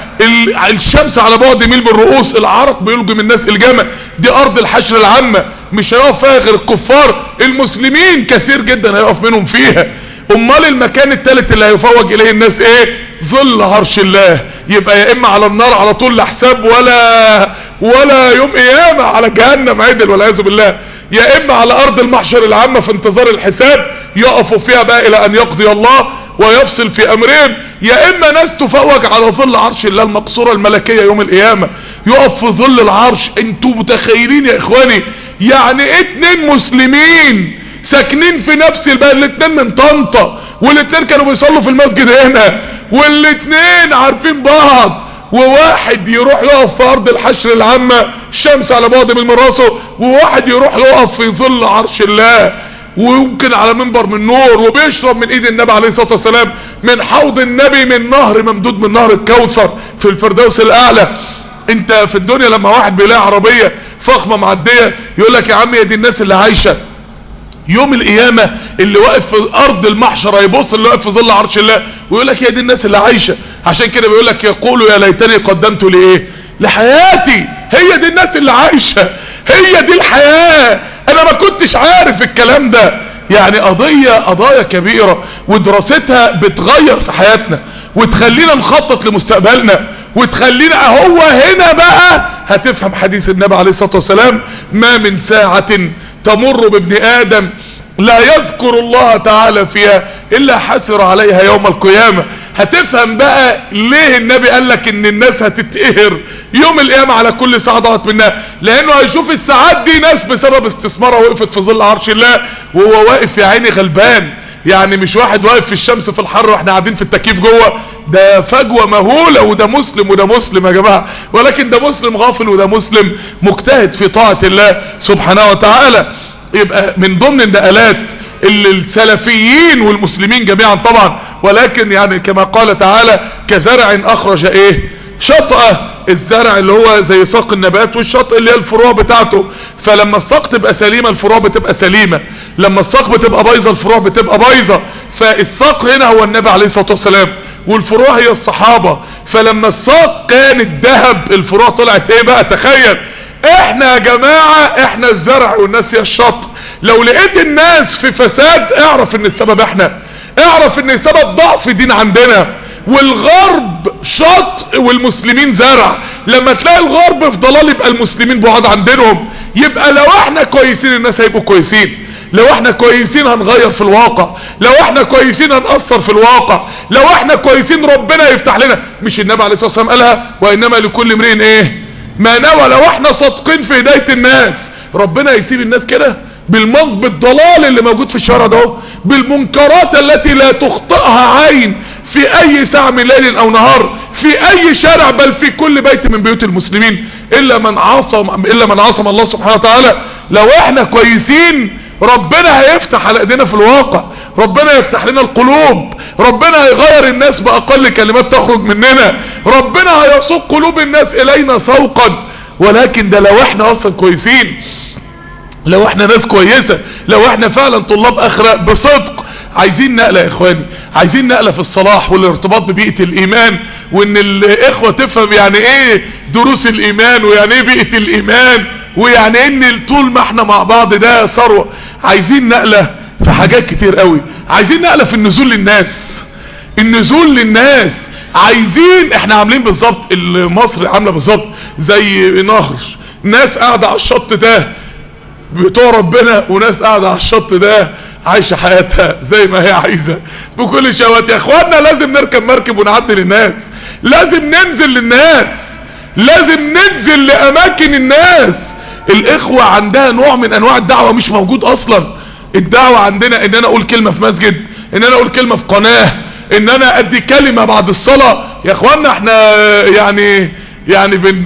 الشمس على بعد ميل بالرؤوس العرق بيلجم الناس الجامع دي أرض الحشر العامة مش هيقف فيها غير الكفار المسلمين كثير جدا هيقف منهم فيها امال المكان الثالث اللي هيفوج اليه الناس ايه ظل عرش الله يبقى يا اما على النار على طول لا حساب ولا ولا يوم قيامه على جهنم عدل والعياذ بالله يا اما على ارض المحشر العامه في انتظار الحساب يقفوا فيها بقى الى ان يقضي الله ويفصل في امرهم يا اما ناس تفوج على ظل عرش الله المقصوره الملكيه يوم القيامه يقف في ظل العرش انتوا متخيلين يا اخواني يعني اتنين مسلمين ساكنين في نفس البلد الاتنين من طنطا والاتنين كانوا بيصلوا في المسجد هنا والاتنين عارفين بعض وواحد يروح يقف في ارض الحشر العامة الشمس على بعد من راسه وواحد يروح يقف في ظل عرش الله ويمكن على منبر من نور وبيشرب من ايد النبي عليه الصلاة والسلام من حوض النبي من نهر ممدود من نهر الكوثر في الفردوس الاعلى انت في الدنيا لما واحد بيلاقي عربية فخمة معدية يقول لك يا عم يا دي الناس اللي عايشة يوم القيامة اللي واقف في ارض المحشر هيبص اللي واقف في ظل عرش الله ويقول لك هي دي الناس اللي عايشة عشان كده بيقول لك يقولوا يا ليتني قدمت لايه لحياتي هي دي الناس اللي عايشة هي دي الحياة انا ما كنتش عارف الكلام ده يعني قضية قضايا كبيرة ودراستها بتغير في حياتنا وتخلينا نخطط لمستقبلنا وتخلينا هو هنا بقى هتفهم حديث النبي عليه الصلاة والسلام ما من ساعة تمر بابن آدم لا يذكر الله تعالى فيها إلا حسر عليها يوم القيامة هتفهم بقى ليه النبي قال لك ان الناس هتتقهر يوم القيامة على كل ساعة ضاعت منها لانه هيشوف الساعات دي ناس بسبب استثمارها وقفت في ظل عرش الله وهو واقف يا عيني غلبان يعني مش واحد واقف في الشمس في الحر واحنا قاعدين في التكييف جوه ده فجوه مهوله وده مسلم وده مسلم يا جماعه ولكن ده مسلم غافل وده مسلم مجتهد في طاعه الله سبحانه وتعالى يبقى من ضمن النقلات اللي السلفيين والمسلمين جميعا طبعا ولكن يعني كما قال تعالى كزرع اخرج ايه شطأة الزرع اللي هو زي ساق النبات والشطأ اللي هي الفروع بتاعته فلما الساق تبقى سليمة الفروع بتبقى سليمة لما الساق بتبقى بايظة الفروع بتبقى بايظة فالساق هنا هو النبي عليه الصلاة والسلام والفروع هي الصحابة فلما الساق كانت ذهب الفروع طلعت ايه بقى تخيل احنا يا جماعة احنا الزرع والناس هي الشط لو لقيت الناس في فساد اعرف ان السبب احنا اعرف ان السبب ضعف دين عندنا والغرب شط والمسلمين زرع لما تلاقي الغرب في ضلال يبقى المسلمين بعاد عن دينهم يبقى لو احنا كويسين الناس هيبقوا كويسين لو احنا كويسين هنغير في الواقع لو احنا كويسين هنأثر في الواقع لو احنا كويسين ربنا يفتح لنا مش النبي عليه الصلاة والسلام قالها وانما لكل امرئ ايه ما نوى لو احنا صادقين في هداية الناس ربنا يسيب الناس كده بالمنظ بالضلال اللي موجود في الشارع ده بالمنكرات التي لا تخطئها عين في اي ساعة من ليل او نهار في اي شارع بل في كل بيت من بيوت المسلمين الا من عصم الا من عصم الله سبحانه وتعالى لو احنا كويسين ربنا هيفتح على ايدينا في الواقع ربنا يفتح لنا القلوب ربنا هيغير الناس باقل كلمات تخرج مننا ربنا هيسوق قلوب الناس الينا سوقا ولكن ده لو احنا اصلا كويسين لو احنا ناس كويسة لو احنا فعلا طلاب اخرة بصدق عايزين نقلة يا اخواني عايزين نقلة في الصلاح والارتباط ببيئة الايمان وان الاخوة تفهم يعني ايه دروس الايمان ويعني ايه بيئة الايمان ويعني ان طول ما احنا مع بعض ده ثروة عايزين نقلة في حاجات كتير قوي عايزين نقلة في النزول للناس النزول للناس عايزين احنا عاملين بالظبط مصر عاملة بالظبط زي نهر ناس قاعدة على الشط ده بتوع ربنا وناس قاعدة على الشط ده عايشة حياتها زي ما هي عايزة بكل شهوات يا اخوانا لازم نركب مركب ونعدي للناس لازم ننزل للناس لازم ننزل لاماكن الناس الاخوة عندها نوع من انواع الدعوة مش موجود اصلا الدعوة عندنا ان انا اقول كلمة في مسجد ان انا اقول كلمة في قناة ان انا ادي كلمة بعد الصلاة يا اخوانا احنا يعني يعني بن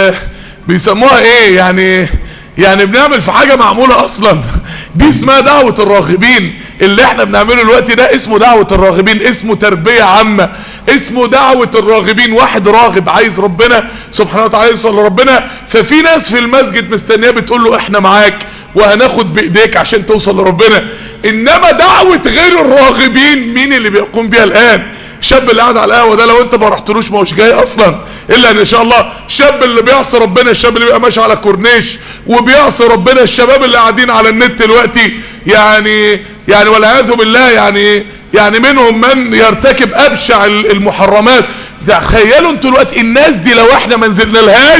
بيسموها ايه يعني يعني بنعمل في حاجة معمولة اصلا دي اسمها دعوة الراغبين اللي احنا بنعمله الوقت ده اسمه دعوة الراغبين اسمه تربية عامة اسمه دعوة الراغبين واحد راغب عايز ربنا سبحانه وتعالى يوصل لربنا ففي ناس في المسجد مستنيه بتقول له احنا معاك وهناخد بايديك عشان توصل لربنا انما دعوة غير الراغبين مين اللي بيقوم بيها الان الشاب اللي قاعد على القهوه ده لو انت ما رحتلوش ما هوش جاي اصلا الا ان شاء الله الشاب اللي بيعصي ربنا الشاب اللي بيبقى ماشي على كورنيش وبيعصي ربنا الشباب اللي قاعدين على النت دلوقتي يعني يعني والعياذ بالله يعني يعني منهم من يرتكب ابشع المحرمات تخيلوا انتوا دلوقتي الناس دي لو احنا ما نزلنا لهاش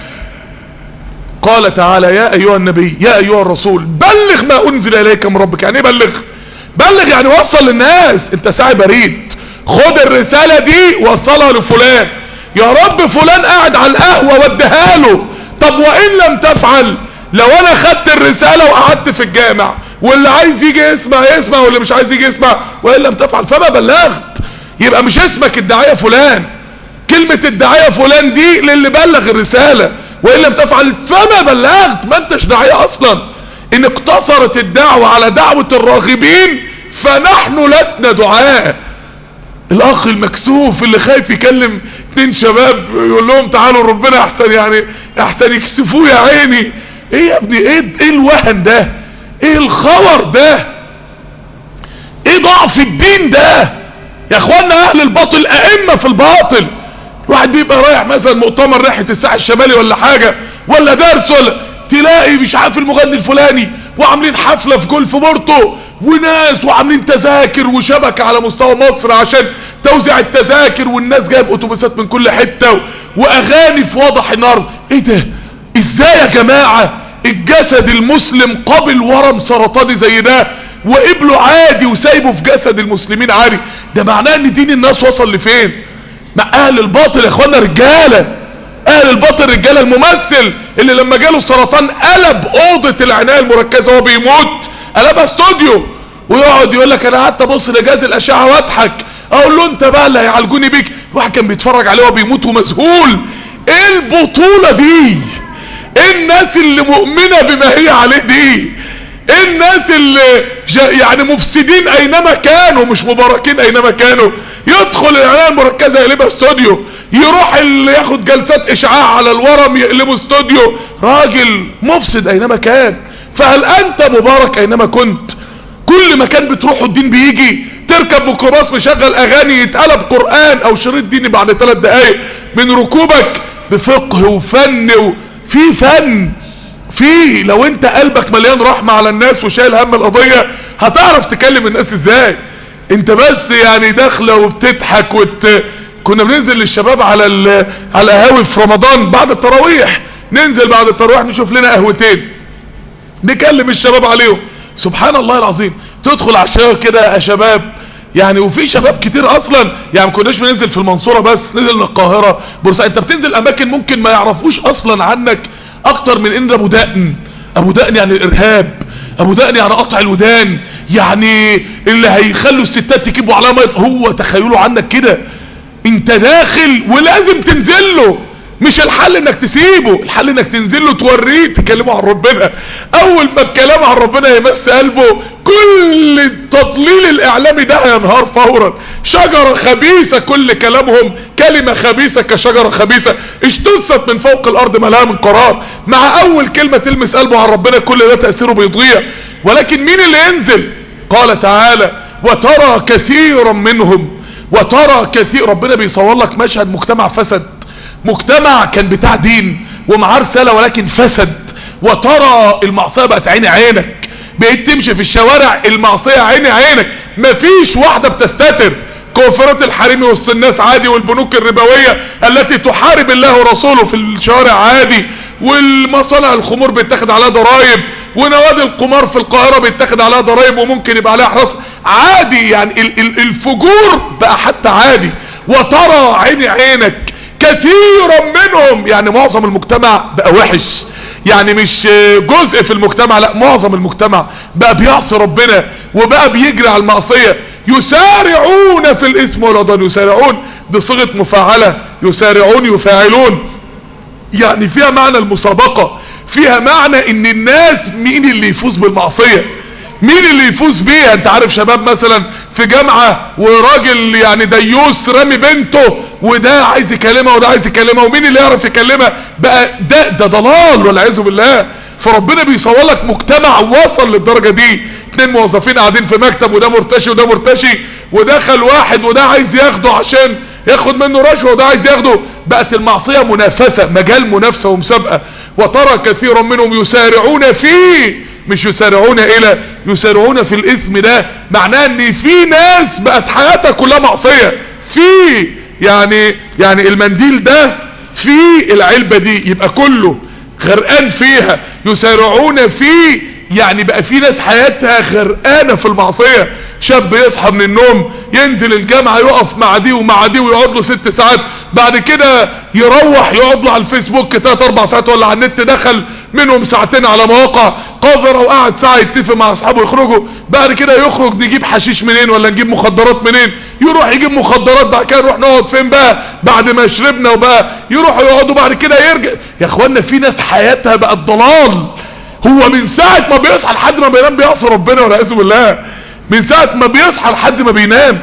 قال تعالى يا ايها النبي يا ايها الرسول بلغ ما انزل اليك من ربك يعني ايه بلغ بلغ يعني وصل للناس انت ساعي بريد خد الرسالة دي وصلها لفلان يا رب فلان قاعد على القهوة وديها له طب وان لم تفعل لو انا خدت الرسالة وقعدت في الجامع واللي عايز يجي يسمع يسمع واللي مش عايز يجي يسمع وان لم تفعل فما بلغت يبقى مش اسمك الداعية فلان كلمة الداعية فلان دي للي بلغ الرسالة وان لم تفعل فما بلغت ما انتش داعية اصلا ان اقتصرت الدعوة على دعوة الراغبين فنحن لسنا دعاء الاخ المكسوف اللي خايف يكلم اتنين شباب يقول لهم تعالوا ربنا احسن يعني احسن يكسفوه يا عيني ايه يا ابني ايه ايه الوهن ده ايه الخور ده ايه ضعف الدين ده يا اخوانا اهل الباطل ائمه في الباطل واحد بيبقى رايح مثلا مؤتمر ناحيه الساحل الشمالي ولا حاجه ولا درس ولا تلاقي مش عارف المغني الفلاني وعاملين حفله في جولف بورتو وناس وعاملين تذاكر وشبكه على مستوى مصر عشان توزيع التذاكر والناس جايب اتوبيسات من كل حته واغاني في وضح النار ايه ده ازاي يا جماعه الجسد المسلم قابل ورم سرطاني زي ده وقبله عادي وسايبه في جسد المسلمين عادي ده معناه ان دين الناس وصل لفين مع اهل الباطل يا اخوانا رجاله اهل الباطل رجاله الممثل اللي لما جاله سرطان قلب اوضه العنايه المركزه وهو بيموت قلبها استوديو ويقعد يقول لك انا قعدت ابص لجهاز الاشعه واضحك اقول له انت بقى اللي هيعالجوني بيك واحد كان بيتفرج عليه وهو بيموت ومذهول ايه البطوله دي ايه الناس اللي مؤمنه بما هي عليه دي ايه الناس اللي جا يعني مفسدين اينما كانوا مش مباركين اينما كانوا يدخل العنايه المركزه يقلبها استوديو يروح اللي ياخد جلسات اشعاع على الورم يقلبه استوديو راجل مفسد اينما كان فهل انت مبارك اينما كنت كل مكان بتروحه الدين بيجي تركب ميكروباص مشغل اغاني يتقلب قران او شريط ديني بعد ثلاث دقايق من ركوبك بفقه وفن وفي فن في لو انت قلبك مليان رحمة على الناس وشايل هم القضية هتعرف تكلم الناس ازاي انت بس يعني داخلة وبتضحك وت... كنا بننزل للشباب على ال... على القهاوي في رمضان بعد التراويح ننزل بعد التراويح نشوف لنا قهوتين نكلم الشباب عليهم سبحان الله العظيم تدخل على الشباب كده يا شباب يعني وفي شباب كتير اصلا يعني ما كناش بننزل في المنصوره بس نزل القاهره بورسعيد انت بتنزل اماكن ممكن ما يعرفوش اصلا عنك اكتر من ان ابو دقن ابو دقن يعني الارهاب ابو دقن يعني قطع الودان يعني اللي هيخلوا الستات يجيبوا على ميه هو تخيلوا عنك كده انت داخل ولازم تنزل له مش الحل انك تسيبه الحل انك تنزل له توريه تكلمه عن ربنا اول ما الكلام عن ربنا يمس قلبه كل التضليل الاعلامي ده هينهار فورا شجرة خبيثة كل كلامهم كلمة خبيثة كشجرة خبيثة اجتثت من فوق الارض ملها من قرار مع اول كلمة تلمس قلبه عن ربنا كل ده تأثيره بيضيع ولكن مين اللي ينزل قال تعالى وترى كثيرا منهم وترى كثير ربنا بيصور لك مشهد مجتمع فسد مجتمع كان بتاع دين ومعاه رسالة ولكن فسد وترى المعصية بقت عين عينك بقيت تمشي في الشوارع المعصية عيني عينك مفيش واحدة بتستتر كوفرات الحريم وسط الناس عادي والبنوك الربوية التي تحارب الله ورسوله في الشوارع عادي والمصانع الخمور بيتاخد عليها ضرائب ونوادي القمار في القاهرة بيتاخد عليها ضرائب وممكن يبقى عليها حراسة عادي يعني الفجور بقى حتى عادي وترى عيني عينك كثيرا منهم يعني معظم المجتمع بقى وحش يعني مش جزء في المجتمع لا معظم المجتمع بقى بيعصي ربنا وبقى بيجري على المعصية يسارعون في الاثم والعدوان يسارعون دي صيغة مفاعلة يسارعون يفاعلون يعني فيها معنى المسابقة فيها معنى ان الناس مين اللي يفوز بالمعصية مين اللي يفوز بيها انت عارف شباب مثلا في جامعة وراجل يعني ديوس رامي بنته وده عايز يكلمها وده عايز يكلمها ومين اللي يعرف يكلمها بقى ده ده ضلال والعياذ بالله فربنا بيصور لك مجتمع وصل للدرجة دي اتنين موظفين قاعدين في مكتب وده مرتشي وده مرتشي ودخل واحد وده عايز ياخده عشان ياخد منه رشوه وده عايز ياخده بقت المعصيه منافسه مجال منافسه ومسابقه وترى كثيرا منهم يسارعون فيه مش يسارعون الى يسارعون في الاثم ده معناه ان في ناس بقت حياتها كلها معصيه في يعني يعني المنديل ده في العلبه دي يبقى كله غرقان فيها يسارعون فيه يعني بقى في ناس حياتها غرقانه في المعصيه شاب يصحى من النوم ينزل الجامعه يقف مع دي ومع دي ويقعد له ست ساعات بعد كده يروح يقعد له على الفيسبوك تلات اربع ساعات ولا على النت دخل منهم ساعتين على مواقع قذرة وقعد ساعه يتفق مع اصحابه يخرجوا بعد كده يخرج نجيب حشيش منين ولا نجيب مخدرات منين يروح يجيب مخدرات بعد كده نروح نقعد فين بقى بعد ما شربنا وبقى يروحوا يقعدوا بعد كده يرجع يا اخوانا في ناس حياتها بقت ضلال هو من ساعة ما بيصحى لحد ما بينام بيعصي ربنا والعياذ بالله من ساعة ما بيصحى لحد ما بينام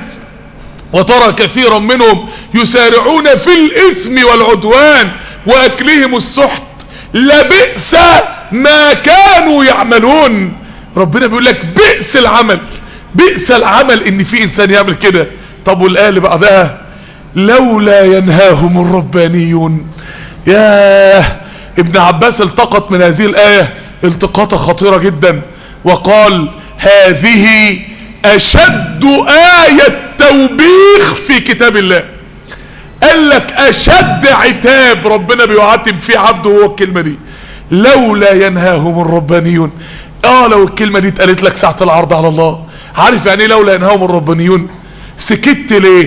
وترى كثيرا منهم يسارعون في الإثم والعدوان وأكلهم السحت لبئس ما كانوا يعملون ربنا بيقول لك بئس العمل بئس العمل ان في انسان يعمل كده طب والايه اللي بعدها لولا ينهاهم الربانيون ياه ابن عباس التقط من هذه الايه التقاطه خطيره جدا وقال هذه اشد ايه توبيخ في كتاب الله قال لك اشد عتاب ربنا بيعاتب فيه عبده هو الكلمه دي لولا ينهاهم الربانيون اه لو الكلمه دي اتقالت لك ساعه العرض على الله عارف يعني ايه لولا ينهاهم الربانيون سكت ليه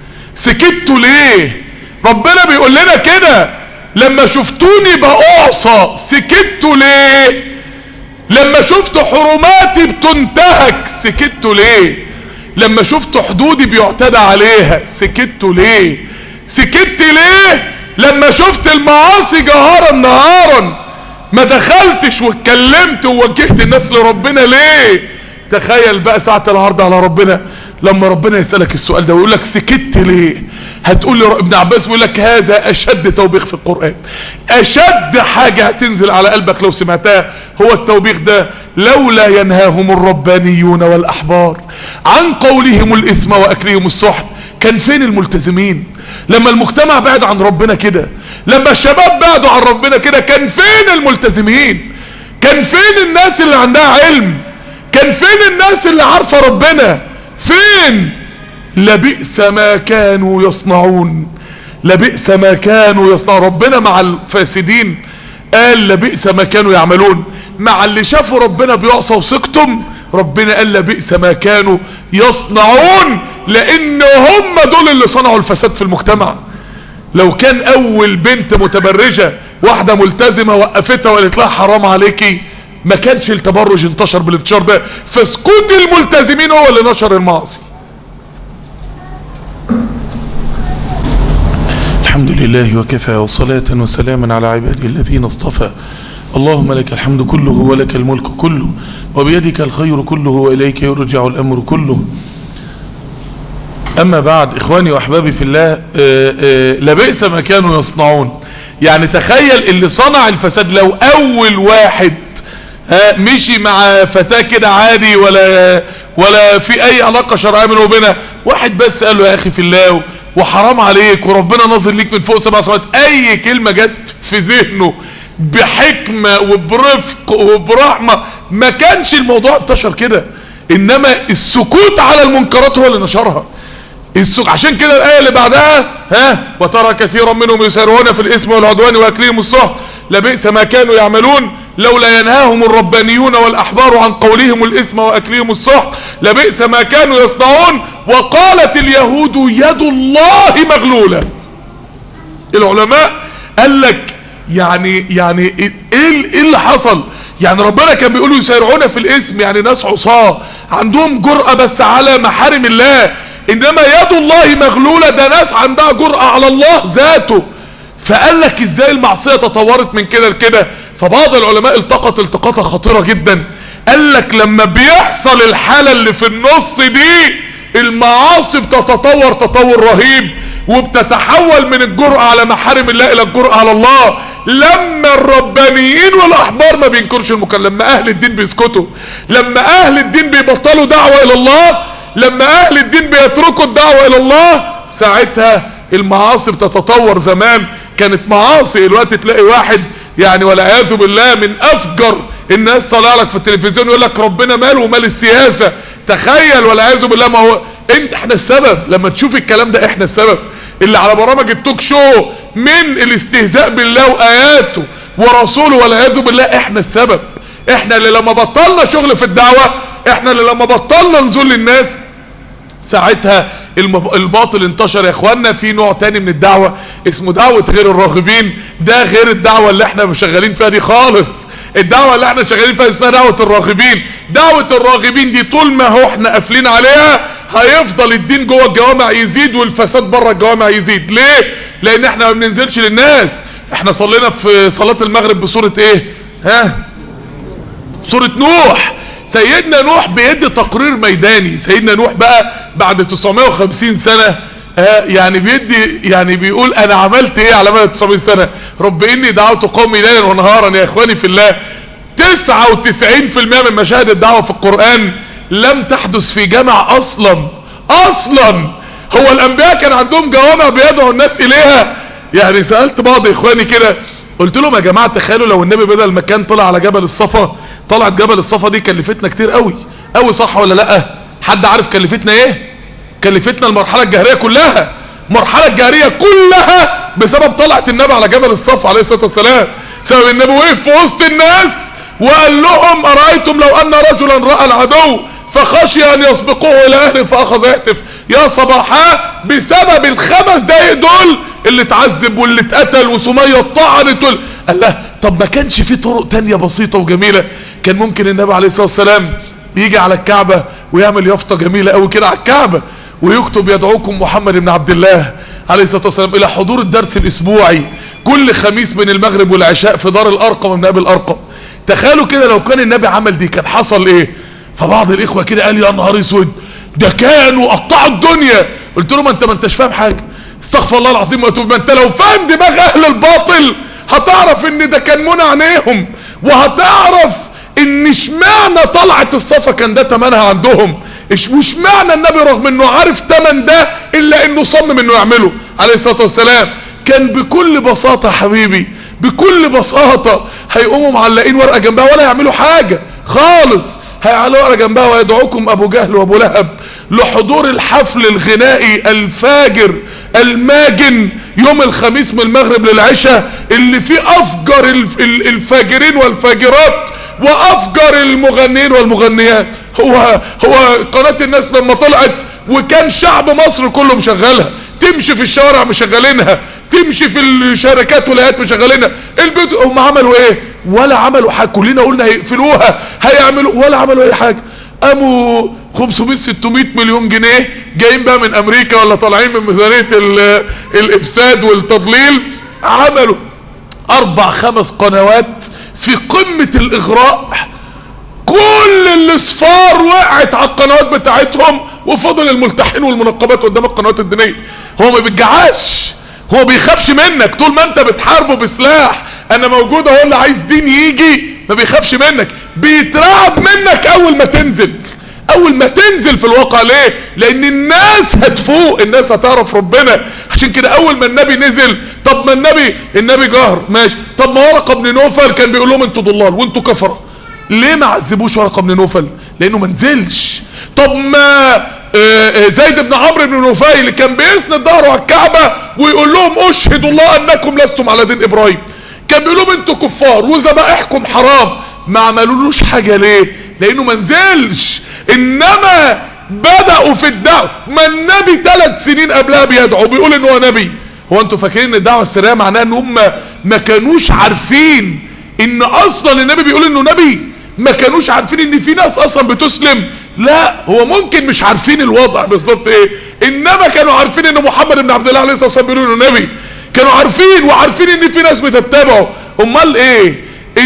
سكتوا ليه ربنا بيقول لنا كده لما شفتوني بأعصى سكتوا ليه لما شفتوا حرماتي بتنتهك سكتوا ليه لما شفتوا حدودي بيعتدى عليها سكتوا ليه سكت ليه لما شفت المعاصي جهارا نهارا ما دخلتش واتكلمت ووجهت الناس لربنا ليه تخيل بقى ساعة العرض على ربنا لما ربنا يسألك السؤال ده ويقول لك سكت ليه هتقول لي ابن عباس بيقول لك هذا اشد توبيخ في القرآن اشد حاجة هتنزل على قلبك لو سمعتها هو التوبيخ ده لولا ينهاهم الربانيون والاحبار عن قولهم الاثم واكلهم السحت كان فين الملتزمين لما المجتمع بعد عن ربنا كده لما الشباب بعدوا عن ربنا كده كان فين الملتزمين كان فين الناس اللي عندها علم كان فين الناس اللي عارفة ربنا فين لبئس ما كانوا يصنعون لبئس ما كانوا يصنعون ربنا مع الفاسدين قال لبئس ما كانوا يعملون مع اللي شافوا ربنا بيعصى وسكتم ربنا قال لبئس ما كانوا يصنعون لان هم دول اللي صنعوا الفساد في المجتمع لو كان اول بنت متبرجة واحدة ملتزمة وقفتها وقالت لها حرام عليكي ما كانش التبرج انتشر بالانتشار ده فسكوت الملتزمين هو اللي نشر المعاصي الحمد لله وكفى وصلاة وسلاما على عباده الذين اصطفى اللهم لك الحمد كله ولك الملك كله وبيدك الخير كله وإليك يرجع الأمر كله أما بعد إخواني وأحبابي في الله آه، آه، لبئس ما كانوا يصنعون يعني تخيل اللي صنع الفساد لو أول واحد ها مشي مع فتاة كده عادي ولا ولا في أي علاقة شرعية بينه وبينها واحد بس قال له يا أخي في الله وحرام عليك وربنا ناظر ليك من فوق سبع سماوات أي كلمة جت في ذهنه بحكمة وبرفق وبرحمة ما كانش الموضوع انتشر كده إنما السكوت على المنكرات هو اللي نشرها السوق عشان كده الآية اللي بعدها ها وترى كثيرا منهم يسارعون في الإثم والعدوان وأكلهم السحت لبئس ما كانوا يعملون لولا ينهاهم الربانيون والأحبار عن قولهم الإثم وأكلهم السحت لبئس ما كانوا يصنعون وقالت اليهود يد الله مغلولة العلماء قال لك يعني يعني ايه ايه اللي حصل يعني ربنا كان بيقولوا يسارعون في الاسم يعني ناس عصاه عندهم جرأة بس على محارم الله انما يد الله مغلولة ده ناس عندها جرأة على الله ذاته فقال لك ازاي المعصية تطورت من كده لكده فبعض العلماء التقط التقاطة خطيرة جدا قال لك لما بيحصل الحالة اللي في النص دي المعاصي بتتطور تطور رهيب وبتتحول من الجرأة على محارم الله الى الجرأة على الله لما الربانيين والاحبار ما بينكرش المكلم لما اهل الدين بيسكتوا لما اهل الدين بيبطلوا دعوة الى الله لما اهل الدين بيتركوا الدعوة الى الله ساعتها المعاصي بتتطور زمان كانت معاصي الوقت تلاقي واحد يعني والعياذ بالله من افجر الناس طالع لك في التلفزيون يقول لك ربنا ماله ومال السياسة تخيل والعياذ بالله ما هو انت احنا السبب لما تشوف الكلام ده احنا السبب اللي على برامج التوك شو من الاستهزاء بالله واياته ورسوله والعياذ بالله احنا السبب احنا اللي لما بطلنا شغل في الدعوة احنا اللي لما بطلنا نزول للناس ساعتها المب... الباطل انتشر يا اخوانا في نوع تاني من الدعوة اسمه دعوة غير الراغبين ده غير الدعوة اللي احنا شغالين فيها دي خالص الدعوة اللي احنا شغالين فيها اسمها دعوة الراغبين دعوة الراغبين دي طول ما هو احنا قافلين عليها هيفضل الدين جوه الجوامع يزيد والفساد بره الجوامع يزيد ليه لان احنا ما بننزلش للناس احنا صلينا في صلاة المغرب بصورة ايه ها سورة نوح سيدنا نوح بيدي تقرير ميداني سيدنا نوح بقى بعد 950 سنة آه يعني بيدي يعني بيقول انا عملت ايه على مدى 900 سنة رب اني دعوت قومي ليلا ونهارا يا اخواني في الله 99% من مشاهد الدعوة في القرآن لم تحدث في جامع اصلا اصلا هو الانبياء كان عندهم جوامع بيدعوا الناس اليها يعني سألت بعض اخواني كده قلت لهم يا جماعة تخيلوا لو النبي بدل ما كان طلع على جبل الصفا طلعت جبل الصفا دي كلفتنا كتير قوي قوي صح ولا لا حد عارف كلفتنا ايه كلفتنا المرحلة الجهرية كلها المرحلة الجهرية كلها بسبب طلعة النبي على جبل الصفا عليه الصلاة والسلام بسبب النبي وقف في وسط الناس وقال لهم أرأيتم لو أن رجلا رأى العدو فخشي أن يسبقوه إلى أهله فأخذ يهتف يا صباحا بسبب الخمس دقايق دول اللي اتعذب واللي اتقتل وسمية اتطعنت وال... قال له طب ما كانش في طرق تانية بسيطة وجميلة كان ممكن النبي عليه الصلاة والسلام يجي على الكعبة ويعمل يافطة جميلة قوي كده على الكعبة ويكتب يدعوكم محمد بن عبد الله عليه الصلاة والسلام إلى حضور الدرس الأسبوعي كل خميس بين المغرب والعشاء في دار الأرقم من أبي الأرقم تخيلوا كده لو كان النبي عمل دي كان حصل إيه فبعض الإخوة كده قال يا نهار أسود ده كانوا قطعوا الدنيا قلت له ما أنت ما أنتش فاهم حاجة استغفر الله العظيم واتوب ما أنت لو فاهم دماغ أهل الباطل هتعرف إن ده كان منع عينيهم وهتعرف ان اشمعنى طلعت الصفا كان ده تمنها عندهم واشمعنى النبي رغم انه عارف تمن ده الا انه صمم انه يعمله عليه الصلاه والسلام كان بكل بساطه حبيبي بكل بساطه هيقوموا معلقين ورقه جنبها ولا يعملوا حاجه خالص هيعلقوا ورقه جنبها ويدعوكم ابو جهل وابو لهب لحضور الحفل الغنائي الفاجر الماجن يوم الخميس من المغرب للعشاء اللي فيه افجر الفاجرين والفاجرات وافجر المغنيين والمغنيات هو هو قناة الناس لما طلعت وكان شعب مصر كله مشغلها تمشي في الشوارع مشغلينها تمشي في الشركات ولايات مشغلينها البيوت هم عملوا ايه ولا عملوا حاجه كلنا قلنا هيقفلوها هيعملوا ولا عملوا اي حاجه قاموا 500 600 مليون جنيه جايين بقى من امريكا ولا طالعين من ميزانيه الافساد والتضليل عملوا اربع خمس قنوات في قمة الاغراء كل الاصفار وقعت على القنوات بتاعتهم وفضل الملتحين والمنقبات قدام القنوات الدينية هو ما بيتجعاش هو بيخافش منك طول ما انت بتحاربه بسلاح انا موجود اهو اللي عايز دين يجي ما بيخافش منك بيترعب منك اول ما تنزل اول ما تنزل في الواقع ليه لان الناس هتفوق الناس هتعرف ربنا عشان كده اول ما النبي نزل طب ما النبي النبي جهر ماشي طب ما ورقه بن نوفل كان بيقول لهم انتوا ضلال وانتوا كفره ليه ما عذبوش ورقه بن نوفل لانه ما نزلش طب ما زيد بن عمرو بن نفيل كان بيسند ظهره على الكعبه ويقول لهم اشهد الله انكم لستم على دين ابراهيم كان بيقول لهم انتوا كفار وذبائحكم حرام ما عملولوش حاجه ليه لانه ما نزلش انما بدأوا في الدعوة ما النبي ثلاث سنين قبلها بيدعو بيقول ان هو نبي هو انتوا فاكرين ان الدعوة السرية معناها ان هم ما كانوش عارفين ان اصلا النبي بيقول انه نبي ما كانوش عارفين ان في ناس اصلا بتسلم لا هو ممكن مش عارفين الوضع بالظبط ايه انما كانوا عارفين ان محمد بن عبد الله عليه الصلاه والسلام بيقولوا انه نبي كانوا عارفين وعارفين ان في ناس بتتبعه امال ايه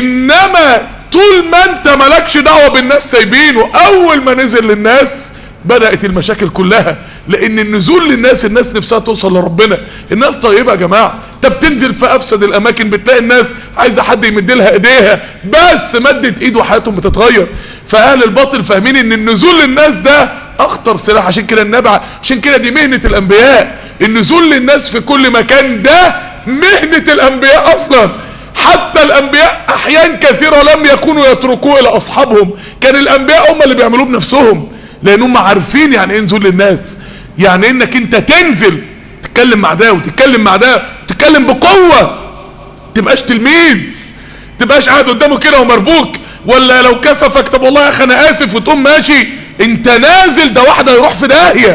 انما طول ما انت مالكش دعوه بالناس سايبينه اول ما نزل للناس بدات المشاكل كلها لان النزول للناس الناس نفسها توصل لربنا الناس طيبه يا جماعه انت بتنزل في افسد الاماكن بتلاقي الناس عايزه حد يمد لها ايديها بس مدت ايده وحياتهم بتتغير فاهل الباطل فاهمين ان النزول للناس ده اخطر سلاح عشان كده النبي عشان كده دي مهنه الانبياء النزول للناس في كل مكان ده مهنه الانبياء اصلا حتى الانبياء احيان كثيره لم يكونوا يتركوه الى اصحابهم كان الانبياء هم اللي بيعملوه بنفسهم لان هم عارفين يعني ايه نزول للناس يعني انك انت تنزل تتكلم مع ده وتتكلم مع ده تتكلم بقوه تبقاش تلميذ تبقاش قاعد قدامه كده ومربوك ولا لو كسفك طب والله يا اخي انا اسف وتقوم ماشي انت نازل ده واحد هيروح في داهيه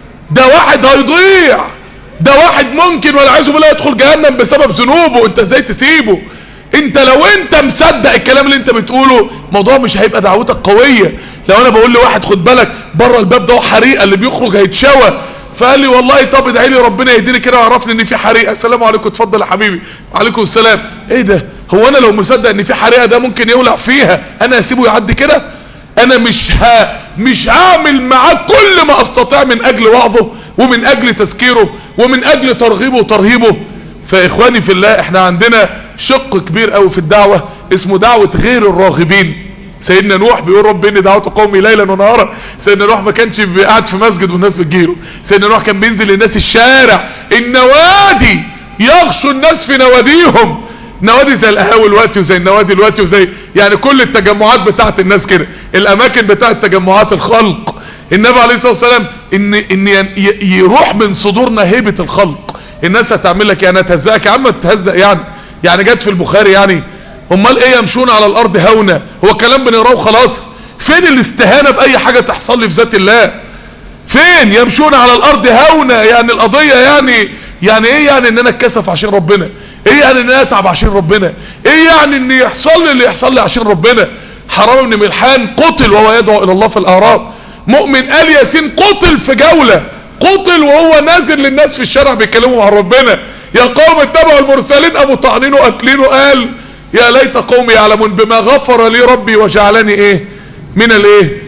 ده واحد هيضيع ده واحد ممكن والعياذ بالله يدخل جهنم بسبب ذنوبه انت ازاي تسيبه انت لو انت مصدق الكلام اللي انت بتقوله الموضوع مش هيبقى دعوتك قويه لو انا بقول لواحد خد بالك بره الباب ده حريقه اللي بيخرج هيتشوى فقال لي والله طب ادعي لي ربنا يهديني كده ويعرفني ان في حريقه السلام عليكم اتفضل يا حبيبي وعليكم السلام ايه ده هو انا لو مصدق ان في حريقه ده ممكن يولع فيها انا هسيبه يعدي كده انا مش ها مش هعمل معاه كل ما استطيع من اجل وعظه ومن اجل تذكيره ومن اجل ترغيبه وترهيبه فاخواني في الله احنا عندنا شق كبير قوي في الدعوة اسمه دعوة غير الراغبين سيدنا نوح بيقول رب اني دعوت قومي ليلا ونهارا سيدنا نوح ما كانش قاعد في مسجد والناس بتجيله سيدنا نوح كان بينزل للناس الشارع النوادي يغشوا الناس في نواديهم نوادي زي القهاوي الوقتي وزي النوادي الوقتي وزي يعني كل التجمعات بتاعت الناس كده الاماكن بتاعت تجمعات الخلق النبي عليه الصلاه والسلام ان ان ي- يروح من صدورنا هيبه الخلق الناس هتعمل لك يعني تهزقك يا عم تهزق يعني يعني جت في البخاري يعني امال ايه يمشون على الارض هونا هو كلام بنقراه وخلاص فين الاستهانه باي حاجه تحصل لي في ذات الله فين يمشون على الارض هونا يعني القضيه يعني يعني ايه يعني ان انا اتكسف عشان ربنا ايه يعني ان انا اتعب عشان ربنا ايه يعني ان يحصل لي اللي يحصل لي عشان ربنا حرام بن ملحان قتل وهو يدعو الى الله في الاعراب مؤمن ال ياسين قتل في جوله قتل وهو نازل للناس في الشارع بيتكلموا مع ربنا يا قوم اتبعوا المرسلين ابو طعنين وقتلين قال يا ليت قومي يعلمون بما غفر لي ربي وجعلني ايه من الايه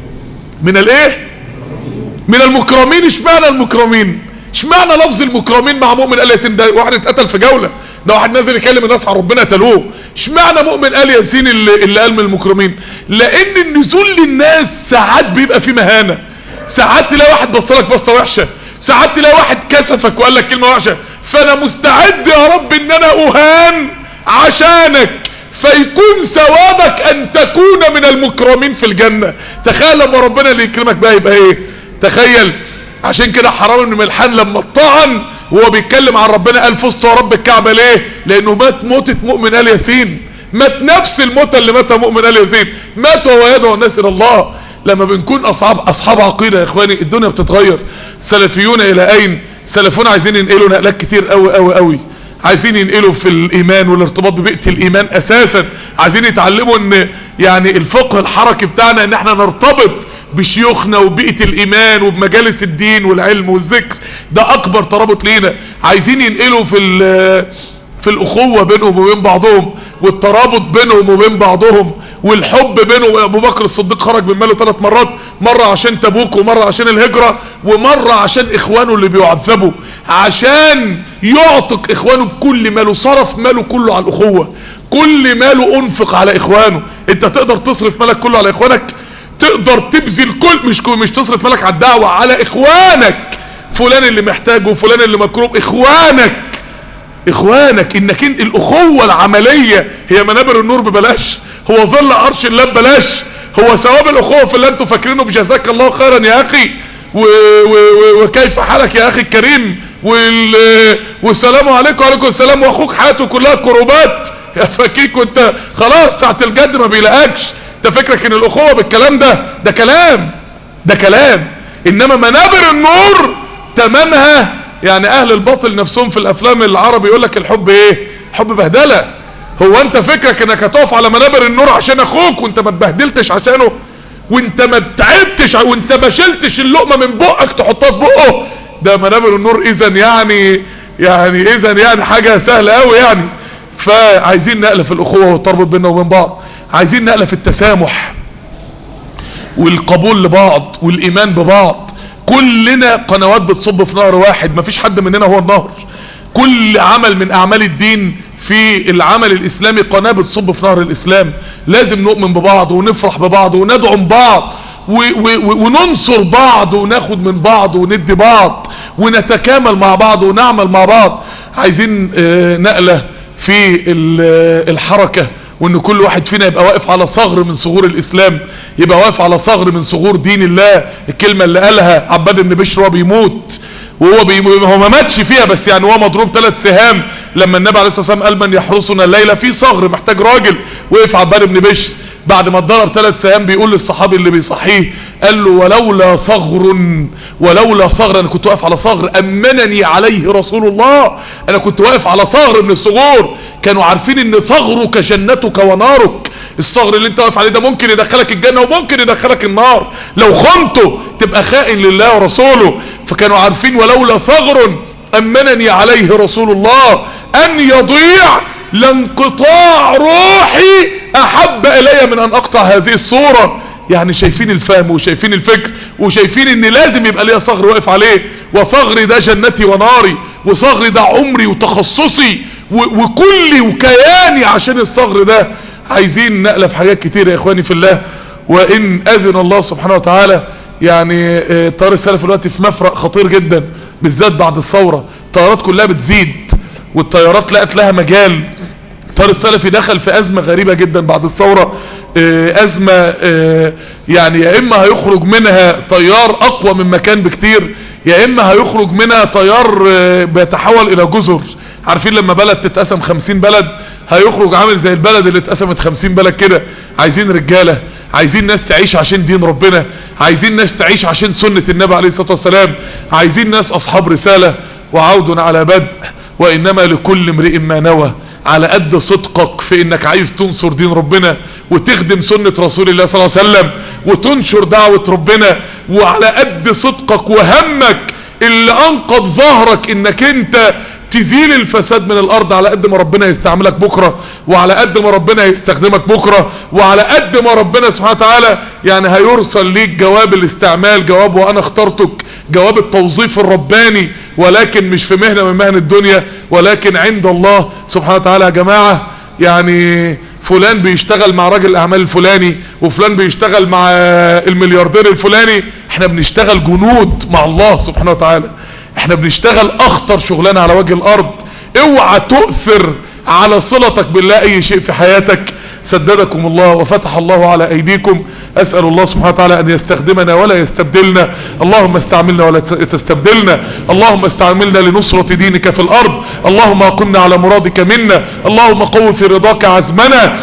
من الايه من المكرمين اشمعنى المكرمين اشمعنى لفظ المكرمين مع مؤمن ال ياسين ده واحد اتقتل في جوله ده واحد نازل يكلم الناس عن ربنا قتلوه اشمعنى مؤمن ال ياسين اللي, اللي قال من المكرمين لان النزول للناس ساعات بيبقى فيه مهانه ساعات تلاقي واحد بص لك بصه وحشه ساعات تلاقي واحد كسفك وقال لك كلمه وحشه فانا مستعد يا رب ان انا اهان عشانك فيكون ثوابك ان تكون من المكرمين في الجنه تخيل لما ربنا اللي يكرمك بقى يبقى ايه تخيل عشان كده حرام بن ملحان لما اتطعن وهو بيتكلم عن ربنا قال فزت يا رب الكعبه ليه لانه مات موتة مؤمن ال ياسين مات نفس الموتة اللي ماتها مؤمن ال ياسين مات وهو يدعو الناس الى الله لما بنكون اصحاب اصحاب عقيده يا اخواني الدنيا بتتغير سلفيون الى اين سلفون عايزين ينقلوا نقلات كتير قوي قوي قوي عايزين ينقلوا في الايمان والارتباط ببيئه الايمان اساسا عايزين يتعلموا ان يعني الفقه الحركي بتاعنا ان احنا نرتبط بشيوخنا وبيئه الايمان وبمجالس الدين والعلم والذكر ده اكبر ترابط لينا عايزين ينقلوا في في الاخوه بينهم وبين بعضهم والترابط بينهم وبين بعضهم والحب بينه ابو بكر الصديق خرج من ماله ثلاث مرات مره عشان تبوك ومره عشان الهجره ومره عشان اخوانه اللي بيعذبوا عشان يعتق اخوانه بكل ماله صرف ماله كله على الاخوه كل ماله انفق على اخوانه انت تقدر تصرف مالك كله على اخوانك تقدر تبذل كل مش مش تصرف مالك على الدعوه على اخوانك فلان اللي محتاج وفلان اللي مكروب اخوانك اخوانك انك انت الاخوه العمليه هي منابر النور ببلاش هو ظل عرش الله ببلاش هو ثواب الاخوه في اللي انتوا فاكرينه بجزاك الله خيرا يا اخي و و و وكيف حالك يا اخي الكريم وال والسلام عليكم وعليكم السلام واخوك حياته كلها كروبات يا فكيك وانت خلاص ساعه الجد ما بيلاقكش انت فكرك ان الاخوه بالكلام ده ده كلام ده كلام انما منابر النور تمامها يعني اهل الباطل نفسهم في الافلام العربي يقول لك الحب ايه حب بهدله هو انت فكرك انك هتقف على منابر النور عشان اخوك وانت ما اتبهدلتش عشانه وانت ما تعبتش وانت ما شلتش اللقمه من بقك تحطها في بقه ده منابر النور اذا يعني يعني اذا يعني حاجه سهله قوي يعني فعايزين نقله في الاخوه والتربط بيننا وبين بعض عايزين نقله في التسامح والقبول لبعض والايمان ببعض كلنا قنوات بتصب في نهر واحد مفيش حد مننا هو النهر كل عمل من اعمال الدين في العمل الاسلامي قناه بتصب في نهر الاسلام لازم نؤمن ببعض ونفرح ببعض وندعم بعض و و وننصر بعض وناخد من بعض وندي بعض ونتكامل مع بعض ونعمل مع بعض عايزين نقله في الحركه وان كل واحد فينا يبقى واقف على ثغر من ثغور الاسلام يبقى واقف على ثغر من ثغور دين الله الكلمه اللي قالها عباد بن بشر وهو بيموت وهو بي... هو ما ماتش فيها بس يعني هو مضروب ثلاث سهام لما النبي عليه الصلاه والسلام قال من يحرسنا الليله في ثغر محتاج راجل وقف عباد بن بشر بعد ما اتضرب ثلاث سهام بيقول للصحابي اللي بيصحيه قال له ولولا ثغر ولولا ثغر انا كنت واقف على ثغر امنني عليه رسول الله انا كنت واقف على ثغر من الثغور كانوا عارفين ان ثغرك جنتك ونارك الثغر اللي انت واقف عليه ده ممكن يدخلك الجنه وممكن يدخلك النار لو خنته تبقى خائن لله ورسوله فكانوا عارفين ولولا ثغر امنني عليه رسول الله ان يضيع لانقطاع روحي احب الي من ان اقطع هذه الصوره يعني شايفين الفهم وشايفين الفكر وشايفين ان لازم يبقى ليا ثغر واقف عليه وثغري ده جنتي وناري وثغري ده عمري وتخصصي و- وكلي وكياني عشان الصغر ده عايزين نقلة في حاجات كتير يا اخواني في الله وان اذن الله سبحانه وتعالى يعني آه، الطيار السلفي دلوقتي في مفرق خطير جدا بالذات بعد الثورة الطيارات كلها بتزيد والطيارات لقت لها مجال الطيار السلفي دخل في أزمة غريبة جدا بعد الثورة آه، أزمة آه، يعني يا إما هيخرج منها طيار أقوى من مكان بكتير يا إما هيخرج منها طيار آه، بيتحول إلى جزر عارفين لما بلد تتقسم خمسين بلد هيخرج عامل زي البلد اللي اتقسمت خمسين بلد كده عايزين رجالة عايزين ناس تعيش عشان دين ربنا عايزين ناس تعيش عشان سنة النبي عليه الصلاة والسلام عايزين ناس أصحاب رسالة وعود على بدء وإنما لكل امرئ ما نوى على قد صدقك في انك عايز تنصر دين ربنا وتخدم سنة رسول الله صلى الله عليه وسلم وتنشر دعوة ربنا وعلى قد صدقك وهمك اللي انقض ظهرك انك انت تزيل الفساد من الارض على قد ما ربنا يستعملك بكرة وعلى قد ما ربنا يستخدمك بكرة وعلى قد ما ربنا سبحانه وتعالى يعني هيرسل ليك جواب الاستعمال جواب وانا اخترتك جواب التوظيف الرباني ولكن مش في مهنة من مهن الدنيا ولكن عند الله سبحانه وتعالى يا جماعة يعني فلان بيشتغل مع راجل الاعمال الفلاني وفلان بيشتغل مع الملياردير الفلاني احنا بنشتغل جنود مع الله سبحانه وتعالى احنا بنشتغل اخطر شغلانه على وجه الارض اوعى تؤثر على صلتك بالله اي شيء في حياتك سددكم الله وفتح الله على ايديكم اسال الله سبحانه وتعالى ان يستخدمنا ولا يستبدلنا اللهم استعملنا ولا تستبدلنا اللهم استعملنا لنصرة دينك في الارض اللهم اقمنا على مرادك منا اللهم قو في رضاك عزمنا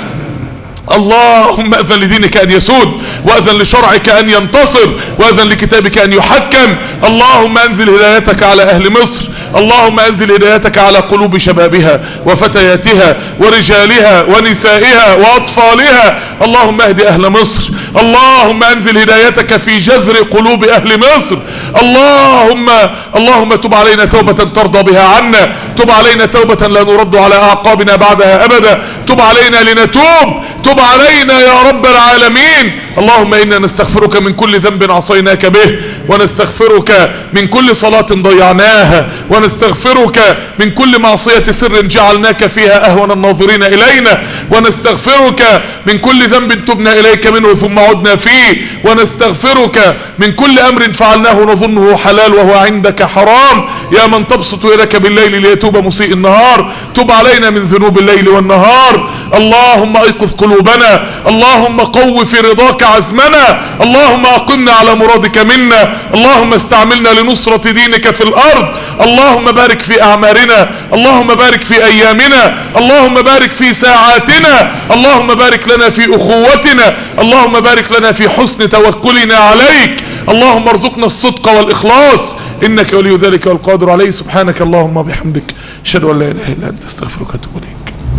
اللهم اذن لدينك ان يسود واذن لشرعك ان ينتصر واذن لكتابك ان يحكم اللهم انزل هدايتك على اهل مصر اللهم انزل هدايتك على قلوب شبابها وفتياتها ورجالها ونسائها واطفالها اللهم اهد اهل مصر اللهم انزل هدايتك في جذر قلوب اهل مصر اللهم اللهم تب علينا توبة ترضى بها عنا تب علينا توبة لا نرد على اعقابنا بعدها ابدا تب علينا لنتوب تب علينا يا رب العالمين اللهم انا نستغفرك من كل ذنب عصيناك به ونستغفرك من كل صلاة ضيعناها ونستغفرك من كل معصية سر جعلناك فيها اهون الناظرين الينا ونستغفرك من كل ذنب تبنا اليك منه ثم عدنا فيه ونستغفرك من كل امر فعلناه نظنه حلال وهو عندك حرام يا من تبسط يدك بالليل ليتوب مسيء النهار تب علينا من ذنوب الليل والنهار اللهم ايقظ قلوبنا اللهم قو في رضاك عزمنا اللهم اقمنا على مرادك منا اللهم استعملنا لنصرة دينك في الارض اللهم بارك في اعمارنا اللهم بارك في ايامنا اللهم بارك في ساعاتنا اللهم بارك لنا في اخوتنا اللهم بارك لنا في حسن توكلنا عليك اللهم ارزقنا الصدق والاخلاص انك ولي ذلك والقادر عليه سبحانك اللهم وبحمدك اشهد ان لا اله الا انت استغفرك واتوب اليك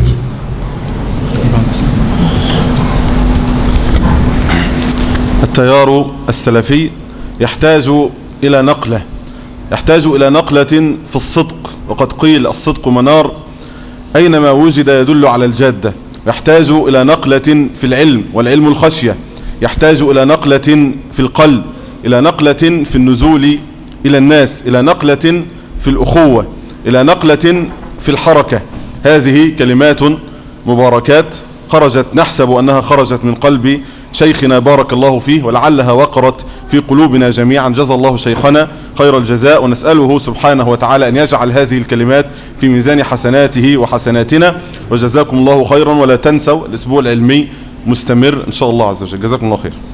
التيار السلفي يحتاج إلى نقلة يحتاج إلى نقلة في الصدق وقد قيل الصدق منار أينما وجد يدل على الجادة يحتاج إلى نقلة في العلم والعلم الخشية يحتاج إلى نقلة في القلب إلى نقلة في النزول إلى الناس إلى نقلة في الأخوة إلى نقلة في الحركة هذه كلمات مباركات خرجت نحسب أنها خرجت من قلب شيخنا بارك الله فيه ولعلها وقرت في قلوبنا جميعا جزى الله شيخنا خير الجزاء ونسأله سبحانه وتعالى أن يجعل هذه الكلمات في ميزان حسناته وحسناتنا وجزاكم الله خيرا ولا تنسوا الأسبوع العلمي مستمر إن شاء الله عز وجل جزاكم الله خير